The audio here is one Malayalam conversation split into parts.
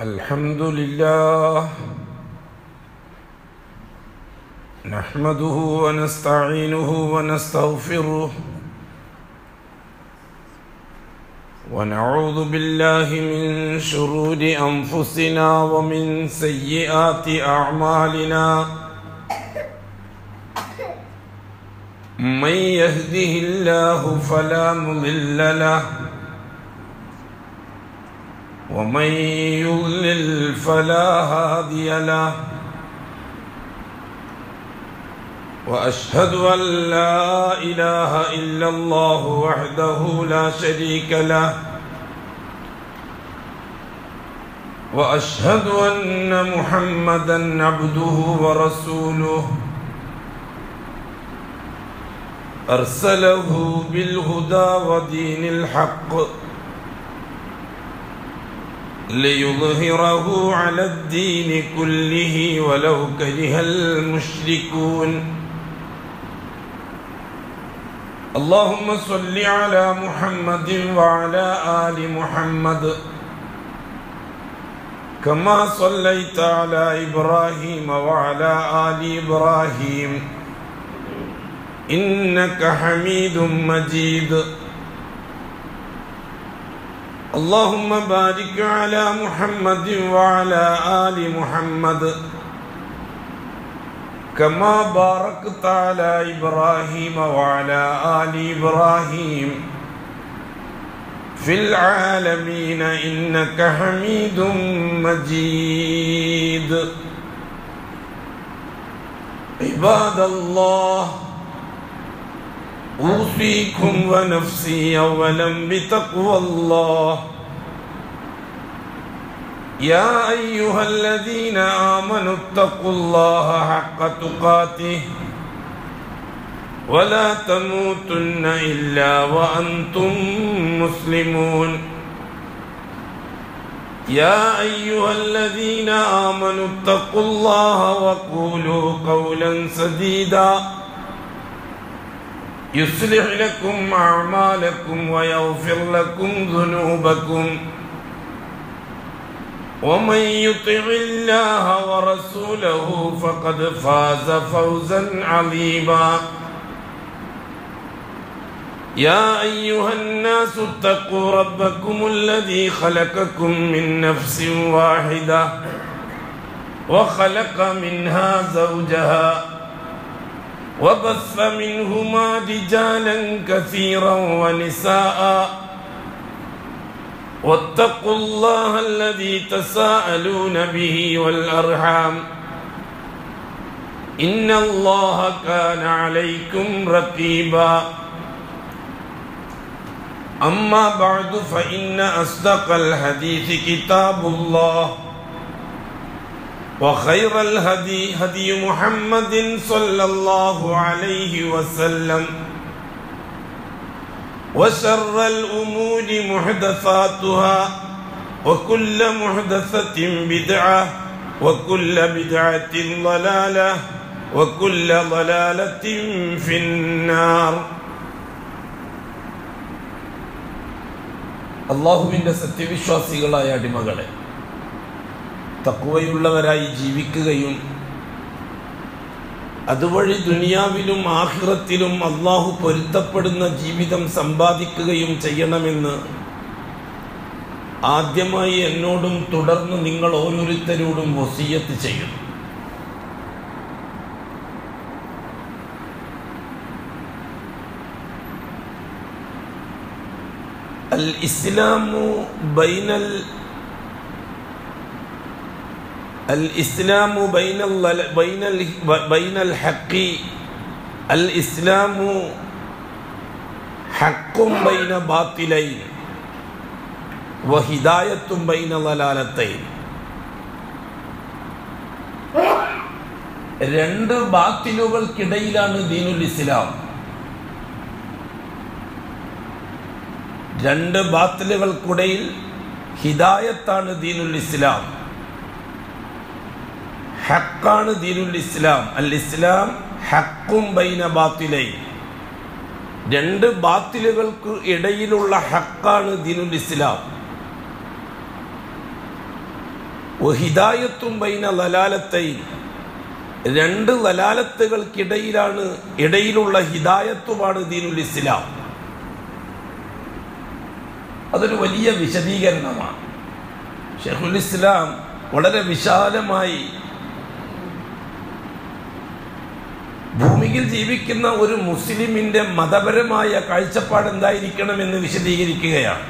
الحمد لله نحمده ونستعينه ونستغفره ونعوذ بالله من شرور أنفسنا ومن سيئات أعمالنا من يهده الله فلا مضل له ومن يضلل فلا هادي له واشهد ان لا اله الا الله وحده لا شريك له واشهد ان محمدا عبده ورسوله ارسله بالهدى ودين الحق ليظهره على الدين كله ولو كره المشركون اللهم صل على محمد وعلى آل محمد كما صليت على إبراهيم وعلى آل إبراهيم إنك حميد مجيد اللهم بارك على محمد وعلى آل محمد كما باركت على إبراهيم وعلى آل إبراهيم في العالمين إنك حميد مجيد عباد الله أوصيكم ونفسي أولا بتقوى الله يا أيها الذين آمنوا اتقوا الله حق تقاته ولا تموتن إلا وأنتم مسلمون يا أيها الذين آمنوا اتقوا الله وقولوا قولا سديدا يصلح لكم أعمالكم ويغفر لكم ذنوبكم ومن يطع الله ورسوله فقد فاز فوزا عظيما يا أيها الناس اتقوا ربكم الذي خلقكم من نفس واحدة وخلق منها زوجها وبث منهما رجالا كثيرا ونساء واتقوا الله الذي تساءلون به والأرحام إن الله كان عليكم رقيبا أما بعد فإن أصدق الحديث كتاب الله وخير الهدي هدي محمد صلى الله عليه وسلم وشر الأمور محدثاتها وكل محدثة بدعة وكل بدعة ضلالة وكل ضلالة في النار അള്ളാഹുവിൻ്റെ സത്യവിശ്വാസികളായ അടിമകളെ തക്കുവയുള്ളവരായി ജീവിക്കുകയും അതുവഴി ദുനിയാവിലും ആഹ്റത്തിലും അള്ളാഹു പൊരുത്തപ്പെടുന്ന ജീവിതം സമ്പാദിക്കുകയും ചെയ്യണമെന്ന് ആദ്യമായി എന്നോടും തുടർന്ന് നിങ്ങൾ ഓരോരുത്തരോടും വസീയത്ത് ചെയ്യുന്നു അൽ ഇസ്ലാമു ബൈനൽ الإسلام بين بين بين الحق الإسلام حق بين باطلين وهداية بين ضلالتين രണ്ട് ബാത്തിലുകൾക്കിടയിലാണ് ദീനുൽ ഇസ്ലാം രണ്ട് ബാത്തിലുകൾക്കിടയിൽ ഹിദായത്താണ് ദീനുൽ ഇസ്ലാം ഹക്കാണ് ദീനുൽ ഇസ്ലാം അൽ ഇസ്ലാം ഹക്കും ബൈന ബാത്തിലൈ രണ്ട് ബാത്തിലുകൾക്ക് ഇടയിലുള്ള ഹക്കാണ് ദീനുൽ ഇസ്ലാം ഹിദായത്തും ബൈന ലലാലത്തൈ രണ്ട് ലലാലത്തുകൾക്കിടയിലാണ് ഇടയിലുള്ള ഹിദായത്തുമാണ് ദീനുൽ ഇസ്ലാം അതൊരു വലിയ വിശദീകരണമാണ് ഷെഖുൽ ഇസ്ലാം വളരെ വിശാലമായി ഭൂമിയിൽ ജീവിക്കുന്ന ഒരു മുസ്ലിമിന്റെ മതപരമായ കാഴ്ചപ്പാട് എന്തായിരിക്കണമെന്ന് വിശദീകരിക്കുകയാണ്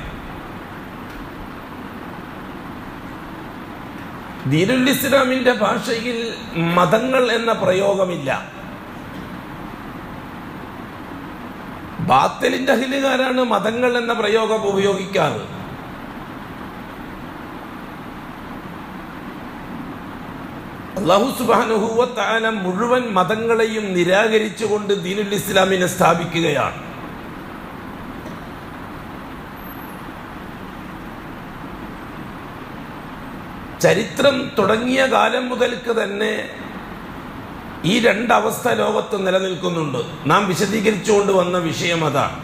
ദീനുൽ ഇസ്ലാമിന്റെ ഭാഷയിൽ മതങ്ങൾ എന്ന പ്രയോഗമില്ല ബാത്തലിന്റെ അഹിലുകാരാണ് മതങ്ങൾ എന്ന പ്രയോഗം ഉപയോഗിക്കാറ് അള്ളാഹു സുബാനുഹൂവത്താല മുഴുവൻ മതങ്ങളെയും നിരാകരിച്ചുകൊണ്ട് ദീനുൽ ഇസ്ലാമിനെ സ്ഥാപിക്കുകയാണ് ചരിത്രം തുടങ്ങിയ കാലം മുതൽക്ക് തന്നെ ഈ രണ്ടവസ്ഥ ലോകത്ത് നിലനിൽക്കുന്നുണ്ട് നാം വിശദീകരിച്ചുകൊണ്ട് വന്ന വിഷയം അതാണ്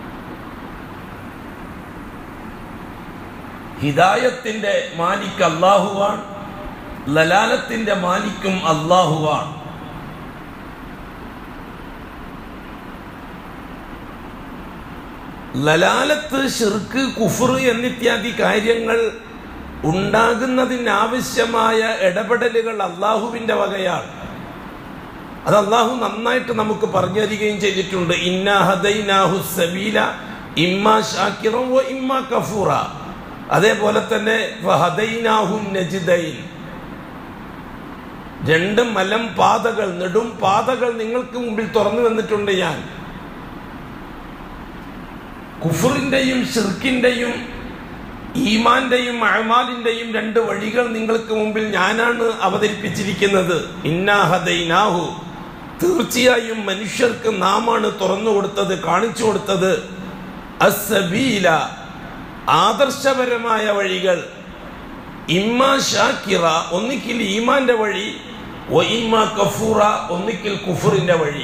ഹിദായത്തിന്റെ മാലിക് അള്ളാഹുവാണ് ലലാലത്തിന്റെ മാലിക്കും അള്ളാഹുവാണ് ലലാലത്ത് ഷിർക്ക് കുഫർ എന്നിത്യാദി കാര്യങ്ങൾ ഉണ്ടാകുന്നതിനാവശ്യമായ ഇടപെടലുകൾ അള്ളാഹുവിന്റെ വകയാണ് അത് അള്ളാഹു നന്നായിട്ട് നമുക്ക് പറഞ്ഞു തരികയും ചെയ്തിട്ടുണ്ട് ഇന്നാ ഹദൈനാഹു സബീല ഇമ്മ ഷാക്കിറോ ഇമ്മ കഫൂറ അതേപോലെ തന്നെ ഹദൈനാഹു നജിദൈൻ രണ്ട് മലം പാതകൾ നെടും പാതകൾ നിങ്ങൾക്ക് മുമ്പിൽ തുറന്നു വന്നിട്ടുണ്ട് ഞാൻ കുഫറിന്റെയും ഷിർക്കിന്റെയും ഈമാന്റെയും അഹമാലിന്റെയും രണ്ട് വഴികൾ നിങ്ങൾക്ക് മുമ്പിൽ ഞാനാണ് അവതരിപ്പിച്ചിരിക്കുന്നത് ഇന്നാഹദൈനാഹു തീർച്ചയായും മനുഷ്യർക്ക് നാമാണ് തുറന്നു കൊടുത്തത് കാണിച്ചു കൊടുത്തത് അസബീല ആദർശപരമായ വഴികൾ ഇമ്മ ഷാക്കിറ ഒന്നിക്കിൽ ഈമാന്റെ വഴി ഒ ഇമ്മ കഫൂറ ഒന്നിക്കിൽ കുഫറിന്റെ വഴി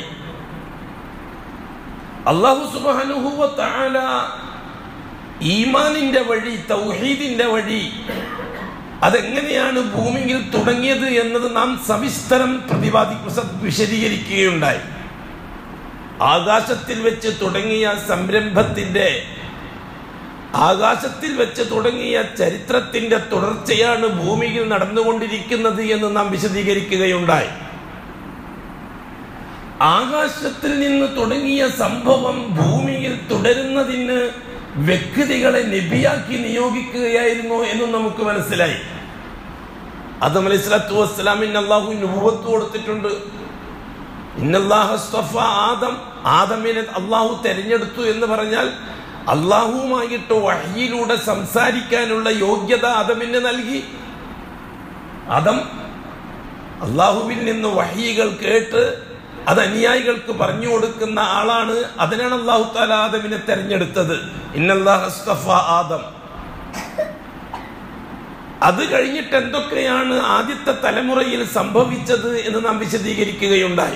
അള്ളാഹു സുബാനുഹുവ താല ഈമാനിന്റെ വഴി തൗഹീദിന്റെ വഴി അതെങ്ങനെയാണ് ഭൂമിയിൽ തുടങ്ങിയത് എന്നത് നാം സവിസ്തരം പ്രതിപാദി വിശദീകരിക്കുകയുണ്ടായി ആകാശത്തിൽ വെച്ച് തുടങ്ങിയ സംരംഭത്തിന്റെ ആകാശത്തിൽ വെച്ച് തുടങ്ങിയ ചരിത്രത്തിന്റെ തുടർച്ചയാണ് ഭൂമിയിൽ നടന്നുകൊണ്ടിരിക്കുന്നത് എന്ന് നാം വിശദീകരിക്കുകയുണ്ടായി ആകാശത്തിൽ നിന്ന് തുടങ്ങിയ സംഭവം ഭൂമിയിൽ തുടരുന്നതിന് വ്യക്തികളെ നബിയാക്കി നിയോഗിക്കുകയായിരുന്നു എന്ന് നമുക്ക് മനസ്സിലായി ആദം അലൈഹി സ്വലാത്തു വസ്സലാമിന് അള്ളാഹു നുപത്ത് കൊടുത്തിട്ടുണ്ട് ഇന്നല്ലാഹസ്തഫ ആദം ആദമിനെ അള്ളാഹു തെരഞ്ഞെടുത്തു എന്ന് പറഞ്ഞാൽ അള്ളാഹുവുമായിട്ട് വഹിയിലൂടെ സംസാരിക്കാനുള്ള യോഗ്യത ആദമിന് നൽകി ആദം അള്ളാഹുവിൽ നിന്ന് വഹികൾ കേട്ട് അത് അനുയായികൾക്ക് പറഞ്ഞു കൊടുക്കുന്ന ആളാണ് അതിനാണ് അള്ളാഹു താല ആദമിനെ തെരഞ്ഞെടുത്തത് ഇന്നല്ലാഹസ്തഫ ആദം അത് കഴിഞ്ഞിട്ട് എന്തൊക്കെയാണ് ആദ്യത്തെ തലമുറയിൽ സംഭവിച്ചത് എന്ന് നാം വിശദീകരിക്കുകയുണ്ടായി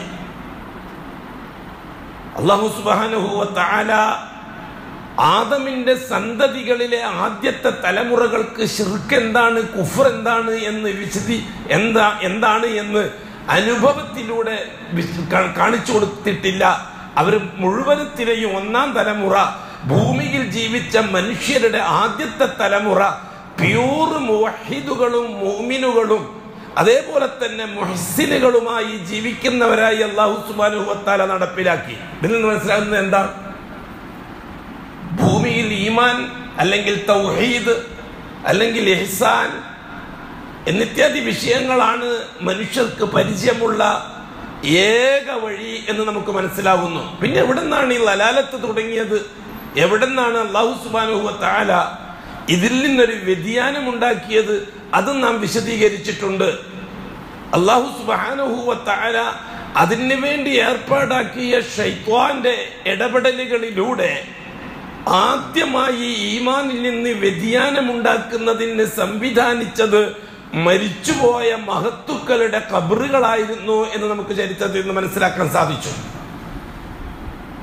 അള്ളാഹു സുബാനുഹുവ താല ആദമിന്റെ സന്തതികളിലെ ആദ്യത്തെ തലമുറകൾക്ക് ഷിർക്ക് എന്താണ് കുഫർ എന്താണ് എന്ന് വിശദി എന്താ എന്താണ് എന്ന് അനുഭവത്തിലൂടെ കാണിച്ചു കൊടുത്തിട്ടില്ല അവർ മുഴുവനത്തിലെയും ഒന്നാം തലമുറ ഭൂമിയിൽ ജീവിച്ച മനുഷ്യരുടെ ആദ്യത്തെ തലമുറ പ്യൂർ മുഹിദുകളും മോമിനുകളും അതേപോലെ തന്നെ മുഹസിനുകളുമായി ജീവിക്കുന്നവരായി അള്ളാഹു സുബാനുഹത്താല നടപ്പിലാക്കി ഇതിൽ നിന്ന് മനസ്സിലാകുന്നത് എന്താ ഭൂമിയിൽ ഈമാൻ അല്ലെങ്കിൽ തൗഹീദ് അല്ലെങ്കിൽ എഹ്സാൻ എന്നിത്യാദി വിഷയങ്ങളാണ് മനുഷ്യർക്ക് പരിചയമുള്ള ഏക വഴി എന്ന് നമുക്ക് മനസ്സിലാകുന്നു പിന്നെ എവിടെ നിന്നാണ് ഈ ലലാലത്ത് തുടങ്ങിയത് എവിടെ നിന്നാണ് അള്ളാഹു സുബാനുഹുവ താല ഇതിൽ നിന്നൊരു വ്യതിയാനം ഉണ്ടാക്കിയത് അതും നാം വിശദീകരിച്ചിട്ടുണ്ട് അള്ളാഹു സുബാനുഹുവ താല അതിനു വേണ്ടി ഏർപ്പാടാക്കിയ ഷൈത്വാന്റെ ഇടപെടലുകളിലൂടെ ആദ്യമായി ഈമാനിൽ നിന്ന് വ്യതിയാനമുണ്ടാക്കുന്നതിന് സംവിധാനിച്ചത് മരിച്ചുപോയ മഹത്തുക്കളുടെ കബറുകളായിരുന്നു എന്ന് നമുക്ക് ചരിത്രത്തിൽ നിന്ന് മനസ്സിലാക്കാൻ സാധിച്ചു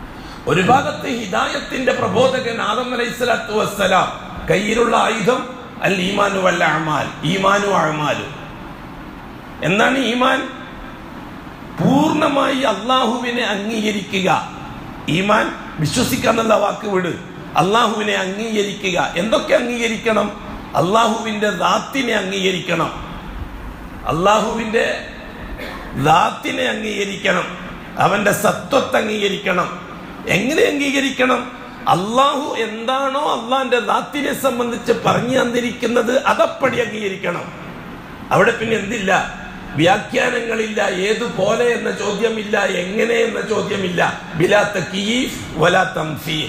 ഒരു ഭാഗത്ത് ഹിദായത്തിന്റെ പ്രബോധകൻ ആദം അലൈഹി സ്വലാത്തു വസ്സലാം കയ്യിലുള്ള ആയുധം അൽ ഈമാനു വല്ല അമാൽ ഈമാനു അമാലു എന്താണ് ഈമാൻ പൂർണ്ണമായി അള്ളാഹുവിനെ അംഗീകരിക്കുക ഈമാൻ വിശ്വസിക്കുക എന്നുള്ള വാക്ക് വിട് അള്ളാഹുവിനെ അംഗീകരിക്കുക എന്തൊക്കെ അംഗീകരിക്കണം അള്ളാഹുവിന്റെ ദാത്തിനെ അംഗീകരിക്കണം അള്ളാഹുവിന്റെ ദാത്തിനെ അംഗീകരിക്കണം അവന്റെ സത്വത്തെ അംഗീകരിക്കണം എങ്ങനെ അംഗീകരിക്കണം അള്ളാഹു എന്താണോ അള്ളാന്റെ ദാത്തിനെ സംബന്ധിച്ച് പറഞ്ഞു തന്നിരിക്കുന്നത് അതപ്പടി അംഗീകരിക്കണം അവിടെ പിന്നെ എന്തില്ല വ്യാഖ്യാനങ്ങളില്ല ഏതുപോലെ എന്ന ചോദ്യമില്ല എങ്ങനെ എന്ന ചോദ്യമില്ല ബിലാത്ത കീഫ് വലാ തംഫീൽ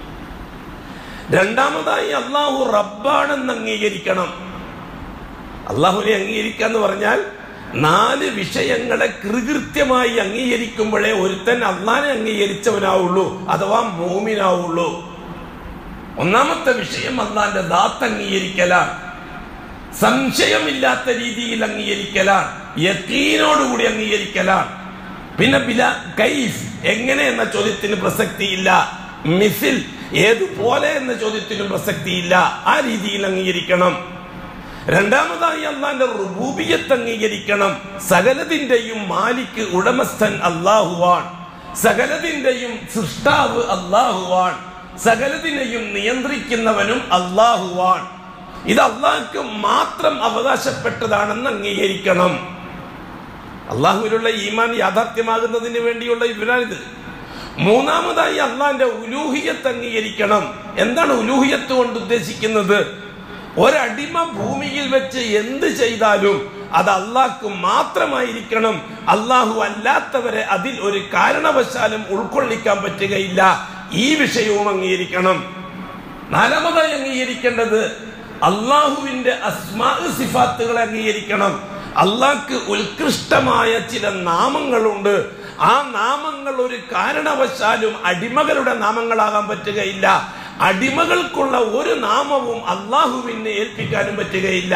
രണ്ടാമതായി അള്ളാഹു റബ്ബാണെന്ന് അംഗീകരിക്കണം അള്ളാഹുവിനെ അംഗീകരിക്കുക എന്ന് പറഞ്ഞാൽ നാല് വിഷയങ്ങളെ കൃകൃത്യമായി അംഗീകരിക്കുമ്പോഴേ ഒരുത്തൻ അള്ളാനെ അംഗീകരിച്ചവനാവുള്ളൂ അഥവാ മോമിനാവുള്ളൂ ഒന്നാമത്തെ വിഷയം അള്ളാന്റെ ദാത്ത് അംഗീകരിക്കലാണ് സംശയമില്ലാത്ത രീതിയിൽ അംഗീകരിക്കലാണ് യക്കീനോടുകൂടി അംഗീകരിക്കലാണ് പിന്നെ ബില കൈഫ് എങ്ങനെ എന്ന ചോദ്യത്തിന് പ്രസക്തിയില്ല മിസിൽ ഏതുപോലെ എന്ന ചോദ്യത്തിനും പ്രസക്തിയില്ല ആ രീതിയിൽ അംഗീകരിക്കണം രണ്ടാമതായി അള്ളാന്റെ റുബൂബിയത്ത് അംഗീകരിക്കണം സകലതിന്റെയും മാലിക്ക് ഉടമസ്ഥൻ അള്ളാഹുവാൻ സകലതിന്റെയും സൃഷ്ടാവ് അള്ളാഹുവാൻ സകലതിനെയും നിയന്ത്രിക്കുന്നവനും അള്ളാഹുവാൻ ഇത് അള്ളാഹ്ക്ക് മാത്രം അവകാശപ്പെട്ടതാണെന്ന് അംഗീകരിക്കണം അള്ളാഹുവിലുള്ള ഈമാൻ യാഥാർത്ഥ്യമാകുന്നതിന് വേണ്ടിയുള്ള ഇവരാണിത് മൂന്നാമതായി അള്ളാന്റെ ഉലൂഹിയത്ത് അംഗീകരിക്കണം എന്താണ് ഉലൂഹിയത്ത് കൊണ്ട് ഉദ്ദേശിക്കുന്നത് ഒരടിമ ഭൂമിയിൽ വെച്ച് എന്ത് ചെയ്താലും അത് അള്ളാഹ്ക്ക് മാത്രമായിരിക്കണം അള്ളാഹു അല്ലാത്തവരെ അതിൽ ഒരു കാരണവശാലും ഉൾക്കൊള്ളിക്കാൻ പറ്റുകയില്ല ഈ വിഷയവും അംഗീകരിക്കണം നാലാമതായി അംഗീകരിക്കേണ്ടത് അള്ളാഹുവിന്റെ അസ്മാ സിഫാത്തുകളെ അംഗീകരിക്കണം അള്ളാഹ്ക്ക് ഉത്കൃഷ്ടമായ ചില നാമങ്ങളുണ്ട് ആ നാമങ്ങൾ ഒരു കാരണവശാലും അടിമകളുടെ നാമങ്ങളാകാൻ പറ്റുകയില്ല അടിമകൾക്കുള്ള ഒരു നാമവും അള്ളാഹുവിനെ ഏൽപ്പിക്കാനും പറ്റുകയില്ല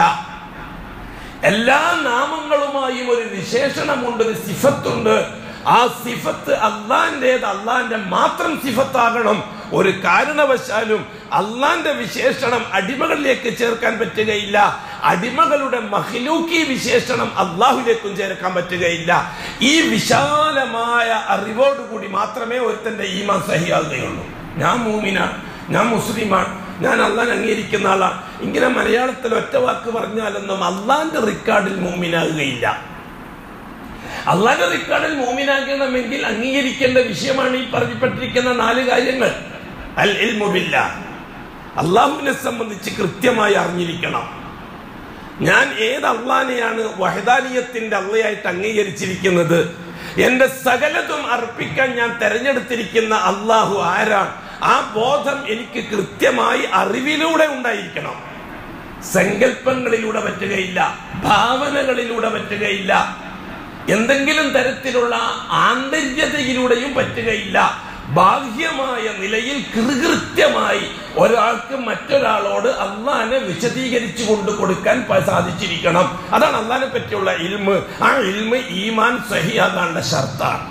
എല്ലാ നാമങ്ങളുമായും ഒരു വിശേഷണമുണ്ട് ഒരു സിഫത്തുണ്ട് ആ സിഫത്ത് അള്ളാന്റേത് അള്ളാന്റെ മാത്രം സിഫത്താകണം ഒരു കാരണവശാലും അള്ളാന്റെ വിശേഷണം അടിമകളിലേക്ക് ചേർക്കാൻ പറ്റുകയില്ല അടിമകളുടെ മഹിലൂക്കി വിശേഷണം അള്ളാഹുലേക്കും ചേർക്കാൻ പറ്റുകയില്ല ഈ വിശാലമായ അറിവോടുകൂടി മാത്രമേ ഒരുത്തന്റെ ഈമാൻ സഹിയാകുകയുള്ളൂ ഞാൻ മൂമിനാണ് ഞാൻ മുസ്ലിമാണ് ഞാൻ അള്ളാൻ അംഗീകരിക്കുന്ന ആളാണ് ഇങ്ങനെ മലയാളത്തിൽ ഒറ്റ വാക്ക് പറഞ്ഞാലൊന്നും അള്ളാന്റെ റെക്കോർഡിൽ മൂമിനാകുകയില്ല അള്ളാന്റെ റെക്കോർഡിൽ മൂമിനാകണമെങ്കിൽ അംഗീകരിക്കേണ്ട വിഷയമാണ് ഈ പറഞ്ഞപ്പെട്ടിരിക്കുന്ന നാല് കാര്യങ്ങൾ അൽ ഇൽമുബില്ല അള്ളാഹുവിനെ സംബന്ധിച്ച് കൃത്യമായി അറിഞ്ഞിരിക്കണം ഞാൻ ഏത് അള്ളാനെയാണ് വഹദാനിയത്തിന്റെ അള്ളയായിട്ട് അംഗീകരിച്ചിരിക്കുന്നത് എന്റെ സകലതും അർപ്പിക്കാൻ ഞാൻ തെരഞ്ഞെടുത്തിരിക്കുന്ന അള്ളാഹു ആരാണ് ആ ബോധം എനിക്ക് കൃത്യമായി അറിവിലൂടെ ഉണ്ടായിരിക്കണം സങ്കല്പങ്ങളിലൂടെ പറ്റുകയില്ല ഭാവനകളിലൂടെ പറ്റുകയില്ല എന്തെങ്കിലും തരത്തിലുള്ള ആന്തര്യതയിലൂടെയും പറ്റുകയില്ല ബാഹ്യമായ നിലയിൽ കൃകൃത്യമായി ഒരാൾക്ക് മറ്റൊരാളോട് അള്ളാനെ വിശദീകരിച്ചു കൊണ്ട് കൊടുക്കാൻ പ- സാധിച്ചിരിക്കണം അതാണ് അള്ളാനെ പറ്റിയുള്ള ഇൽമ് ആ ഇൽമ് ഈമാൻ സഹിയാകാനുള്ള ഷർത്താണ്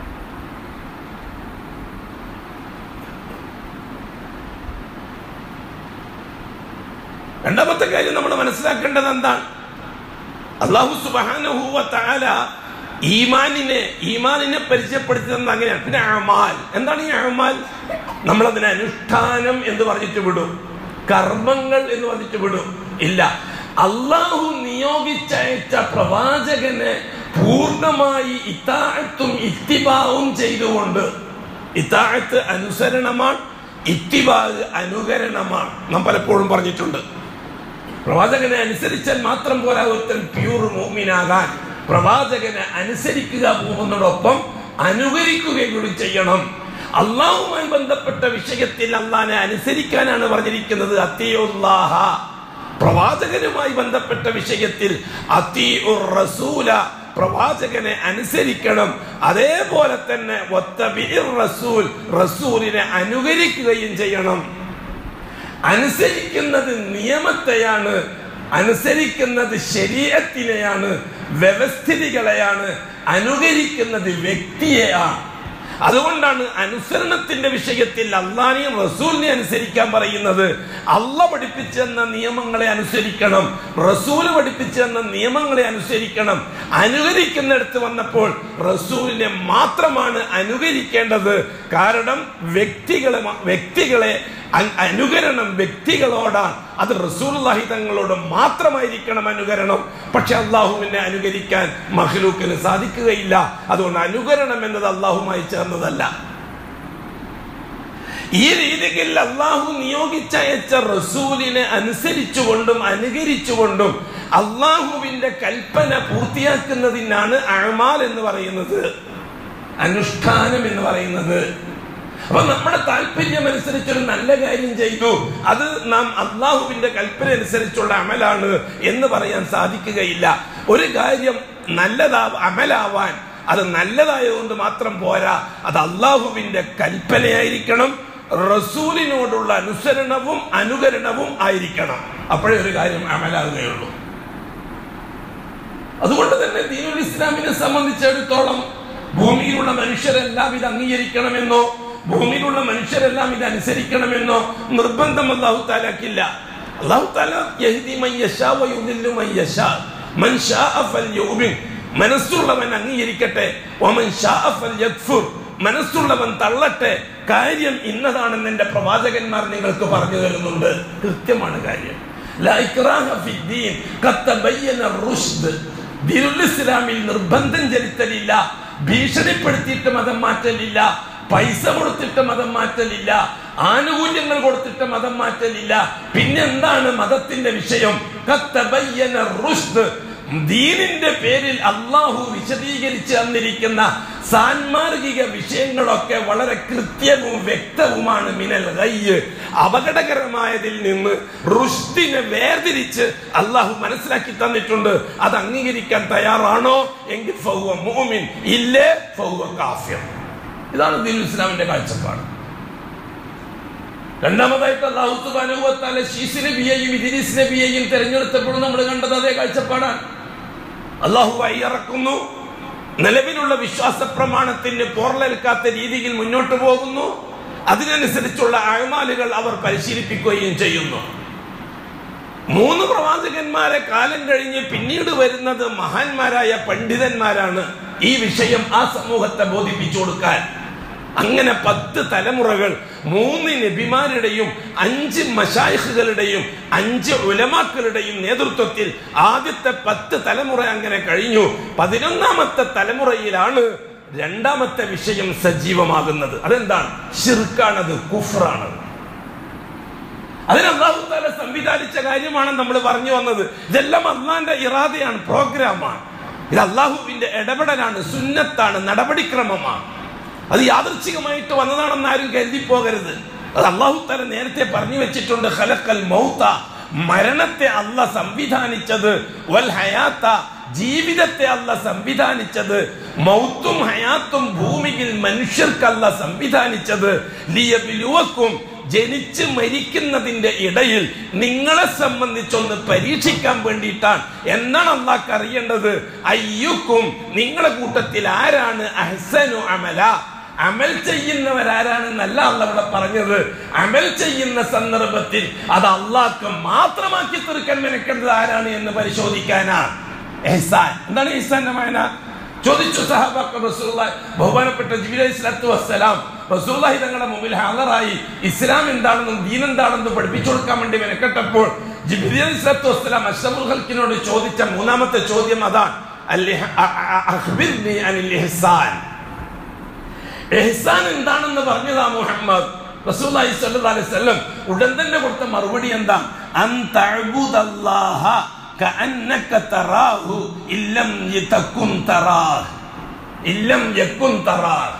രണ്ടാമത്തെ കാര്യം നമ്മൾ മനസ്സിലാക്കേണ്ടത് എന്താണ് അള്ളാഹു സുബാനഹുവ താല ഈമാനിനെ ഈമാനിനെ പരിചയപ്പെടുത്തുന്നത് അങ്ങനെയാണ് പിന്നെ അമാൽ എന്താണ് ഈ അമാൽ നമ്മളതിനെ അനുഷ്ഠാനം എന്ന് പറഞ്ഞിട്ട് വിടും കർമ്മങ്ങൾ എന്ന് പറഞ്ഞിട്ട് വിടും ഇല്ല അള്ളാഹു നിയോഗിച്ചയച്ച പ്രവാചകനെ പൂർണ്ണമായി ഇത്താഴത്തും ഇത്തിബാവും ചെയ്തുകൊണ്ട് ഇത്താഴത്ത് അനുസരണമാണ് ഇത്തിബാഗ് അനുകരണമാണ് നാം പലപ്പോഴും പറഞ്ഞിട്ടുണ്ട് പ്രവാചകനെ അനുസരിച്ചാൽ മാത്രം പോരാ ഒരുത്തൻ പ്യൂർ മോമിനാകാൻ പ്രവാചകനെ അനുസരിക്കുക പോകുന്നതോടൊപ്പം അനുകരിക്കുകയും കൂടി ചെയ്യണം അള്ളാഹുമായി ബന്ധപ്പെട്ട വിഷയത്തിൽ അള്ളാഹിനെ അനുസരിക്കാനാണ് പറഞ്ഞിരിക്കുന്നത് അത്തിയുല്ലാഹ പ്രവാചകനുമായി ബന്ധപ്പെട്ട വിഷയത്തിൽ അത്തിഉർ റസൂല പ്രവാചകനെ അനുസരിക്കണം അതേപോലെ തന്നെ വത്തബിഇർ റസൂൽ റസൂലിനെ അനുകരിക്കുകയും ചെയ്യണം അനുസരിക്കുന്നത് നിയമത്തെയാണ് അനുസരിക്കുന്നത് ശരീരത്തിനെയാണ് വ്യവസ്ഥിതികളെയാണ് അനുകരിക്കുന്നത് വ്യക്തിയെയാണ് അതുകൊണ്ടാണ് അനുസരണത്തിന്റെ വിഷയത്തിൽ അള്ളാനെയും റസൂലിനെ അനുസരിക്കാൻ പറയുന്നത് അല്ല പഠിപ്പിച്ചെന്ന നിയമങ്ങളെ അനുസരിക്കണം റസൂല് പഠിപ്പിച്ചെന്ന നിയമങ്ങളെ അനുസരിക്കണം അനുകരിക്കുന്നിടത്ത് വന്നപ്പോൾ റസൂലിനെ മാത്രമാണ് അനുകരിക്കേണ്ടത് കാരണം വ്യക്തികളെ വ്യക്തികളെ അ- അനുകരണം വ്യക്തികളോടാണ് അത് റസൂലുള്ളാഹി തങ്ങളോട് മാത്രമായിരിക്കണം അനുകരണം പക്ഷെ അള്ളാഹുവിനെ അനുകരിക്കാൻ മഹ്ലൂക്കിന് സാധിക്കുകയില്ല അതുകൊണ്ട് അനുകരണം എന്നത് അള്ളാഹുമായി ചേർന്നതല്ല ഈ രീതിയിൽ അള്ളാഹു നിയോഗിച്ചയച്ച റസൂലിനെ അനുസരിച്ചുകൊണ്ടും അനുകരിച്ചുകൊണ്ടും അള്ളാഹുവിന്റെ കൽപ്പന പൂർത്തിയാക്കുന്നതിനാണ് അഴമാൽ എന്ന് പറയുന്നത് അനുഷ്ഠാനം എന്ന് പറയുന്നത് അപ്പൊ നമ്മുടെ താല്പര്യം അനുസരിച്ചൊരു നല്ല കാര്യം ചെയ്തു അത് നാം അള്ളാഹുവിന്റെ കൽപ്പന അനുസരിച്ചുള്ള അമലാണ് എന്ന് പറയാൻ സാധിക്കുകയില്ല ഒരു കാര്യം നല്ലതാ അമലാവാൻ അത് നല്ലതായതുകൊണ്ട് മാത്രം പോരാ അത് അള്ളാഹുവിന്റെ കൽപ്പനയായിരിക്കണം റസൂലിനോടുള്ള അനുസരണവും അനുകരണവും ആയിരിക്കണം അപ്പോഴേ ഒരു കാര്യം അമലാകുകയുള്ളൂ അതുകൊണ്ട് തന്നെ ദീനുൽ ഇസ്ലാമിനെ സംബന്ധിച്ചിടത്തോളം ഭൂമിയിലുള്ള മനുഷ്യരെല്ലാം ഇത് അംഗീകരിക്കണമെന്നോ ഭൂമിയിലുള്ള മനുഷ്യരെല്ലാം ഇത് അനുസരിക്കണമെന്നോ നിർബന്ധം അള്ളാഹു താലാക്കില്ല അള്ളാഹു താല യഹ്ദി മൻ യശാ വ യുദില്ലു മൻ യശാ. മൻ ശാഅ ഫൽയുഅ്മിൻ. മനസ്സുള്ളവൻ അംഗീകരിക്കട്ടെ വമൻ ശാഅ ഫൽയക്ഫുർ. മനസ്സുള്ളവൻ തള്ളട്ടെ കാര്യം ഇന്നതാണെന്ന് എന്റെ പ്രവാചകന്മാർ നിങ്ങൾക്ക് പറഞ്ഞു തരുന്നുണ്ട് കൃത്യമാണ് കാര്യം ലാ ഇക്റാഹ ഫിദ്ദീൻ. ഖദ് തബയ്യന റുഷ്ദ്. ദീനുൽ ഇസ്ലാമിൽ നിർബന്ധം ചെലുത്തലില്ല ഭീഷണിപ്പെടുത്തിയിട്ട് മതം മാറ്റലില്ല പൈസ കൊടുത്തിട്ട് മതം മാറ്റലില്ല ആനുകൂല്യങ്ങൾ കൊടുത്തിട്ട് മതം മാറ്റലില്ല പിന്നെന്താണ് മതത്തിന്റെ വിഷയം കത്തബയ്യന റുഷ്ദ് ദീനിന്റെ പേരിൽ അള്ളാഹു വിശദീകരിച്ച് തന്നിരിക്കുന്ന സാൻമാർഗിക വിഷയങ്ങളൊക്കെ വളരെ കൃത്യവും വ്യക്തവുമാണ് മിനൽ ഗയ്യ് അപകടകരമായതിൽ നിന്ന് റുഷ്ദിനെ വേർതിരിച്ച് അള്ളാഹു മനസ്സിലാക്കി തന്നിട്ടുണ്ട് അത് അംഗീകരിക്കാൻ തയ്യാറാണോ എങ്കിൽ ഫൗവ മുഅ്മിൻ ഇല്ലേ ഫൗവ കാഫിർ ഇതാണ് ദീൻ ഇസ്ലാമിന്റെ കാഴ്ചപ്പാട് രണ്ടാമതായിട്ട് അള്ളാഹു സുബാനുഭവത്താലെ ഷീസ് നബിയെയും ഇദിരിസ് നബിയെയും തെരഞ്ഞെടുത്തപ്പോഴും നമ്മൾ കണ്ടത് അതേ കാഴ്ചപ്പാടാണ് അള്ളാഹു വൈയിറക്കുന്നു നിലവിലുള്ള വിശ്വാസ പ്രമാണത്തിന് പോർലേൽക്കാത്ത രീതിയിൽ മുന്നോട്ട് പോകുന്നു അതിനനുസരിച്ചുള്ള അഴമാലുകൾ അവർ പരിശീലിപ്പിക്കുകയും ചെയ്യുന്നു മൂന്ന് പ്രവാചകന്മാരെ കാലം കഴിഞ്ഞ് പിന്നീട് വരുന്നത് മഹാന്മാരായ പണ്ഡിതന്മാരാണ് ഈ വിഷയം ആ സമൂഹത്തെ ബോധിപ്പിച്ചു കൊടുക്കാൻ അങ്ങനെ പത്ത് തലമുറകൾ മൂന്ന് നബിമാരുടെയും അഞ്ച് മഷായിഖുകളുടെയും അഞ്ച് ഉലമാക്കളുടെയും നേതൃത്വത്തിൽ ആദ്യത്തെ പത്ത് തലമുറ അങ്ങനെ കഴിഞ്ഞു പതിനൊന്നാമത്തെ തലമുറയിലാണ് രണ്ടാമത്തെ വിഷയം സജീവമാകുന്നത് അതെന്താണ് ഷിർക്കാണത് കുഫറാണത് അതിന് അള്ളാഹു താല സംവിധാനിച്ച കാര്യമാണ് നമ്മൾ പറഞ്ഞു വന്നത് ഇതെല്ലാം അള്ളാന്റെ ഇറാദയാണ് പ്രോഗ്രാമാണ് ഇത് അള്ളാഹുവിന്റെ ഇടപെടലാണ് സുന്നത്താണ് നടപടിക്രമമാണ് അത് യാദൃച്ഛികമായിട്ട് വന്നതാണെന്ന് ആരും കരുതി പോകരുത് അത് അള്ളാഹു താല നേരത്തെ പറഞ്ഞു വെച്ചിട്ടുണ്ട് ഖലഖൽ മൗത്ത മരണത്തെ അല്ല സംവിധാനിച്ചത് വൽ ഹയാത്ത ജീവിതത്തെ അല്ല സംവിധാനിച്ചത് മൗത്തും ഹയാത്തും ഭൂമിയിൽ മനുഷ്യർക്കല്ല സംവിധാനിച്ചത് ലിയബിലുവക്കും ജനിച്ച് മരിക്കുന്നതിന്റെ ഇടയിൽ നിങ്ങളെ സംബന്ധിച്ചൊന്ന് പരീക്ഷിക്കാൻ വേണ്ടിയിട്ടാണ് എന്നാണ് അള്ളാഹ് അറിയേണ്ടത് അയ്യുക്കും നിങ്ങളെ കൂട്ടത്തിൽ ആരാണ് അഹ്സനു അമല അമൽ ചെയ്യുന്നവരാരാണെന്നല്ല അല്ല ഇവിടെ പറഞ്ഞത് അമൽ ചെയ്യുന്ന സന്ദർഭത്തിൽ അത് അള്ളാഹ്ക്ക് മാത്രമാക്കി തീർക്കാൻ മെനക്കേണ്ടത് ആരാണ് എന്ന് പരിശോധിക്കാനാണ് എഹ്സാൻ എന്താണ് എഹ്സാന്റെ മായന ചോദിച്ചു സഹാബാക്ക റസൂലുള്ളാഹി ബഹുമാനപ്പെട്ട ജിബിലി സ്വലത്തു വസ്സലാം റസൂലുള്ളാഹി തങ്ങളുടെ മുമ്പിൽ ഹാജറായി ഇസ്ലാം എന്താണെന്നും ദീൻ എന്താണെന്നും പഠിപ്പിച്ചു കൊടുക്കാൻ വേണ്ടി മെനക്കെട്ടപ്പോൾ ജിബിലി സ്വലത്തു വസ്സലാം അഷ്റഫുൽ ഖൽക്കിനോട് ചോദിച്ച മൂന്നാമത്തെ ചോദ്യം അതാണ് അല്ലിഹ- അ- അ- അഖ്ബിർനി അനിൽ ഇഹ്സാൻ എഹ്സാൻ എന്താണെന്ന് പറഞ്ഞതാ മുഹമ്മദ് റസൂലുള്ളാഹി സ്വല്ലല്ലാഹി അലൈഹി വസല്ലം ഉടൻ തന്നെ കൊടുത്ത മറുപടി എന്താ അൻ തഅബുദല്ലാഹ കഅന്നക തറാഹു ഇല്ലം യതകുൻ തറാഹ് ഇല്ലം യകുൻ തറാഹ്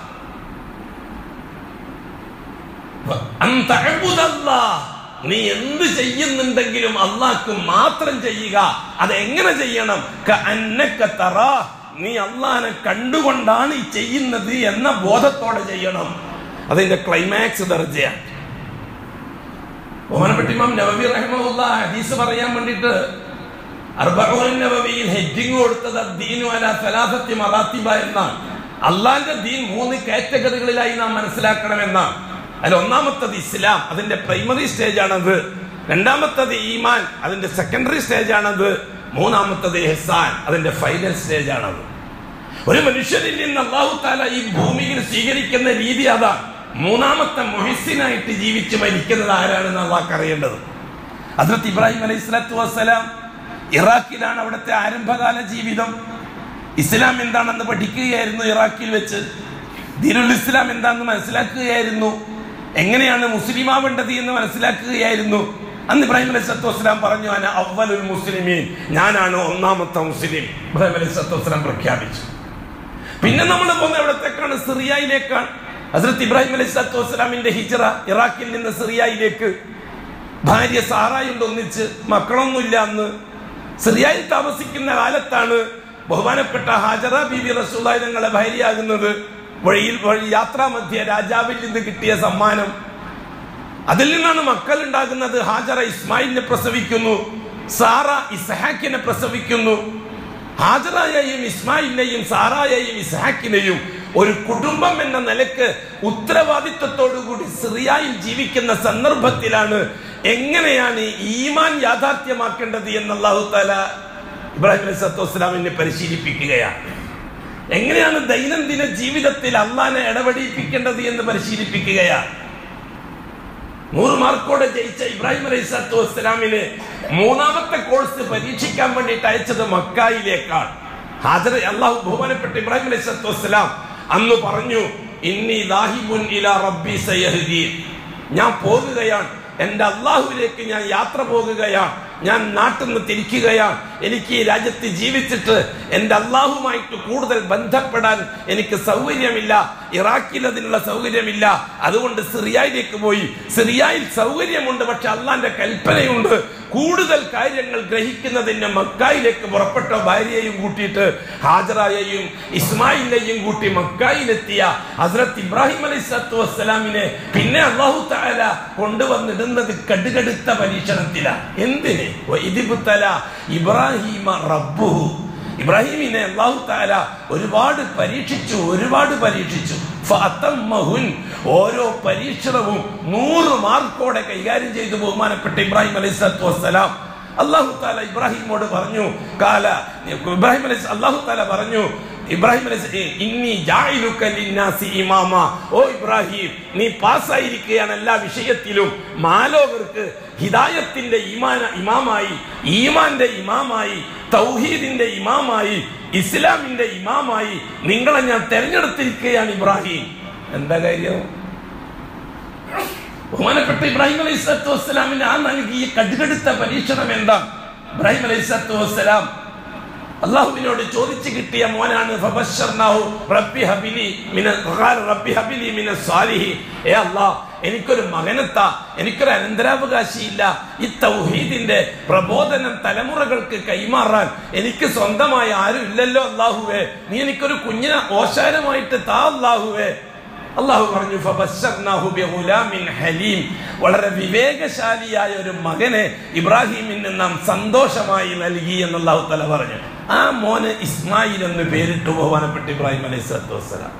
അൻ തഅബുദല്ലാഹ് നീ എന്ത് ചെയ്യുന്നുണ്ടെങ്കിലും അള്ളാഹ്ക്ക് മാത്രം ചെയ്യുക അത് എങ്ങനെ ചെയ്യണം കഅന്നക തറാഹ് നീ അള്ളാഹിനെ കണ്ടുകൊണ്ടാണ് ഈ ചെയ്യുന്നത് എന്ന ബോധത്തോടെ ചെയ്യണം അതിന്റെ ക്ലൈമാക്സ് ദർജയാണ് ബഹുമാനപ്പെട്ട ഇമാം നബവി റഹ്മുള്ള ഹദീസ് പറയാൻ വേണ്ടിയിട്ട് അർബഊൻ നബവിയിൽ ഹെഡിങ് കൊടുത്തത് ദീനു അല സലാസത്തി മറാത്തിബ എന്നാണ് അള്ളാന്റെ ദീൻ മൂന്ന് കാറ്റഗറികളിലായി നാം മനസ്സിലാക്കണമെന്നാണ് അതിൽ ഒന്നാമത്തത് ഇസ്ലാം അതിന്റെ പ്രൈമറി സ്റ്റേജ് ആണത് രണ്ടാമത്തത് ഈമാൻ അതിന്റെ സെക്കൻഡറി സ്റ്റേജ് ആണത് മൂന്നാമത്തത് എഹ്സാൻ അതിന്റെ ഫൈനൽ സ്റ്റേജ് ആണത് ഒരു മനുഷ്യനിൽ നിന്ന് അള്ളാഹു താല ഈ ഭൂമിയിൽ സ്വീകരിക്കുന്ന രീതി അതാണ് മൂന്നാമത്തെ മൊഹിസിനായിട്ട് ജീവിച്ച് മരിക്കുന്നത് ആരാണെന്ന് അള്ളാഹ് അറിയേണ്ടത് അതിർത്ത് ഇബ്രാഹിം അലൈഹി സ്വലാത്തു വസ്സലാം ഇറാഖിലാണ് അവിടുത്തെ ആരംഭകാല ജീവിതം ഇസ്ലാം എന്താണെന്ന് പഠിക്കുകയായിരുന്നു ഇറാഖിൽ വെച്ച് ദീനുൽ ഇസ്ലാം എന്താണെന്ന് മനസ്സിലാക്കുകയായിരുന്നു എങ്ങനെയാണ് മുസ്ലിം ആവേണ്ടത് എന്ന് മനസ്സിലാക്കുകയായിരുന്നു അന്ന് ഇബ്രാഹിം അലൈഹി സ്വലാത്തു വസ്സലാം പറഞ്ഞു അന അവലുൽ മുസ്ലിമീൻ ഞാനാണ് ഒന്നാമത്തെ മുസ്ലിം ഇബ്രാഹിം അലൈഹി സ്വലാത്തു വസ്സലാം പ്രഖ്യാപിച്ചു പിന്നെ നമ്മൾ പോകുന്ന എവിടത്തേക്കാണ് സിറിയയിലേക്കാണ് ഹസ്രത്ത് ഇബ്രാഹിം അലൈഹി സ്വലാത്തു വസ്സലാമിന്റെ ഹിജറ ഇറാഖിൽ നിന്ന് സിറിയയിലേക്ക് ഭാര്യ സാറായുണ്ട് ഒന്നിച്ച് മക്കളൊന്നുമില്ല അന്ന് സിറിയയിൽ താമസിക്കുന്ന കാലത്താണ് ബഹുമാനപ്പെട്ട ഹാജറ ബീബി റസൂലായി തങ്ങളെ ഭാര്യയാകുന്നത് വഴിയിൽ വഴി യാത്രാമധ്യ രാജാവിൽ നിന്ന് കിട്ടിയ സമ്മാനം അതിൽ നിന്നാണ് മക്കൾ ഉണ്ടാകുന്നത് ഹാജറ ഇസ്മായിലിനെ പ്രസവിക്കുന്നു സാറ ഇസ്ഹാക്കിനെ പ്രസവിക്കുന്നു ഹാജറായെയും ഇസ്മായിലിനെയും സാറായെയും ഇസ്ഹാക്കിനെയും ഒരു കുടുംബം എന്ന നിലക്ക് ഉത്തരവാദിത്വത്തോടുകൂടി സിറിയയിൽ ജീവിക്കുന്ന സന്ദർഭത്തിലാണ് എങ്ങനെയാണ് ഈമാൻ യാഥാർത്ഥ്യമാക്കേണ്ടത് എന്ന് അള്ളാഹു താല ഇബ്രാഹിം അലൈഹി സ്വലാത്തു വസ്സലാമിനെ പരിശീലിപ്പിക്കുകയാണ് എങ്ങനെയാണ് ദൈനംദിന ജീവിതത്തിൽ അള്ളാനെ ഇടപെടിപ്പിക്കേണ്ടത് എന്ന് പരിശീലിപ്പിക്കുകയാണ് നൂറ് മാർക്കോടെ ജയിച്ച ഇബ്രാഹിം അലൈഹി സ്വലാത്തു വസ്സലാമിന് മൂന്നാമത്തെ കോഴ്സ് പരീക്ഷിക്കാൻ വേണ്ടിയിട്ട് അയച്ചത് മക്കായിലേക്കാണ് ഹാജർ അള്ളാഹു ബഹുമാനപ്പെട്ട ഇബ്രാഹിം അലൈഹി സ്വലാത്തു വസ്സലാം അന്ന് പറഞ്ഞു ഇന്നി ദാഹിബുൻ ഇലാ റബ്ബി സയഹ്ദീൻ ഞാൻ പോകുകയാണ് എന്റെ അള്ളാഹുവിലേക്ക് ഞാൻ യാത്ര പോകുകയാണ് ഞാൻ നാട്ടിൽ നിന്ന് തിരിക്കുകയാണ് എനിക്ക് ഈ രാജ്യത്ത് ജീവിച്ചിട്ട് എൻ്റെ അള്ളാഹുമായിട്ട് കൂടുതൽ ബന്ധപ്പെടാൻ എനിക്ക് സൗകര്യമില്ല ഇറാഖിൽ അതിനുള്ള സൗകര്യമില്ല അതുകൊണ്ട് സിറിയയിലേക്ക് പോയി സിറിയയിൽ സൗകര്യമുണ്ട് പക്ഷെ അള്ളാന്റെ കൽപ്പനയുണ്ട് കൂടുതൽ കാര്യങ്ങൾ ഗ്രഹിക്കുന്നതിന് മക്കായിലേക്ക് പുറപ്പെട്ട ഭാര്യയെയും കൂട്ടിയിട്ട് ഹാജറായെയും ഇസ്മായിലിനെയും കൂട്ടി മക്കായിലെത്തിയ ഹസ്രത്ത് ഇബ്രാഹിം അലൈഹി സ്വലാത്തു വസ്സലാമിനെ പിന്നെ അള്ളാഹു താല കൊണ്ടുവന്നിടുന്നത് കടുകടുത്ത പരീക്ഷണത്തിലാണ് എന്തിന് വൈദിബുത്തല ഇബ്രാഹിമ റബ്ബുഹു ഇബ്രാഹിമിനെ അള്ളാഹു താല ഒരുപാട് പരീക്ഷിച്ചു ഒരുപാട് പരീക്ഷിച്ചു ഫഅത്തമ്മഹുൻ. ഓരോ പരീക്ഷണവും നൂറ് മാർക്കോടെ കൈകാര്യം ചെയ്തു ബഹുമാനപ്പെട്ട ഇബ്രാഹിം അലൈഹി സ്വലാത്തു വസ്സലാം അള്ളാഹു താല ഇബ്രാഹിമോട് പറഞ്ഞു കാല ഇബ്രാഹിം അലൈഹി അള്ളാഹു താല പറഞ്ഞു ഇബ്രാഹിം അലൈഹി ഇന്നി ജാഇലുക ലിന്നാസി ഇമാമ ഓ ഇബ്രാഹിം നീ പാസ്സായിരിക്കുകയാണ് എല്ലാ വിഷയത്തിലും മാലോകർക്ക് ഹിദായത്തിന്റെ ഇമാന ഇമാമായി ഈമാന്റെ ഇമാമായി തൗഹീദിന്റെ ഇമാമായി ഇസ്ലാമിന്റെ ഇമാമായി നിങ്ങളെ ഞാൻ തെരഞ്ഞെടുത്തിരിക്കുകയാണ് ഇബ്രാഹിം എന്താ കാര്യം ബഹുമാനപ്പെട്ട ഇബ്രാഹിം അലൈഹി സ്വലാത്തു വസ്സലാമിന് ആ നൽകിയ കടുകടുത്ത പരീക്ഷണം എന്താ ഇബ്രാഹിം അലൈഹി സ്വലാത്തു വസ്സലാം അള്ളാഹുവിനോട് ചോദിച്ചു കിട്ടിയ മോനാണ് ഫബശ്ശർനാഹു റബ്ബി ഹബിലി മിന ഖാല റബ്ബി ഹബിലി മിന സാലിഹി ഏ അല്ലാഹ് എനിക്കൊരു മകനെത്ത എനിക്കൊരു അനന്തരാവകാശിയില്ല ഈ തൗഹീദിന്റെ പ്രബോധനം തലമുറകൾക്ക് കൈമാറാൻ എനിക്ക് സ്വന്തമായി ആരും ഇല്ലല്ലോ അള്ളാഹുവേ നീ എനിക്കൊരു കുഞ്ഞിനെ ഓശാരമായിട്ട് താ അള്ളാഹുവേ അള്ളാഹു പറഞ്ഞു ഫബശ്ശർനാഹു ബിഗുലാമിൻ ഹലീം വളരെ വിവേകശാലിയായ ഒരു മകനെ ഇബ്രാഹിമിന് നാം സന്തോഷമായി നൽകി എന്ന് അള്ളാഹു തല പറഞ്ഞു ആ മോന് ഇസ്മായിൽ എന്ന് പേരിട്ടു ബഹുമാനപ്പെട്ട ഇബ്രാഹിം അലൈഹി സ്വലാത്തു വസ്സലാം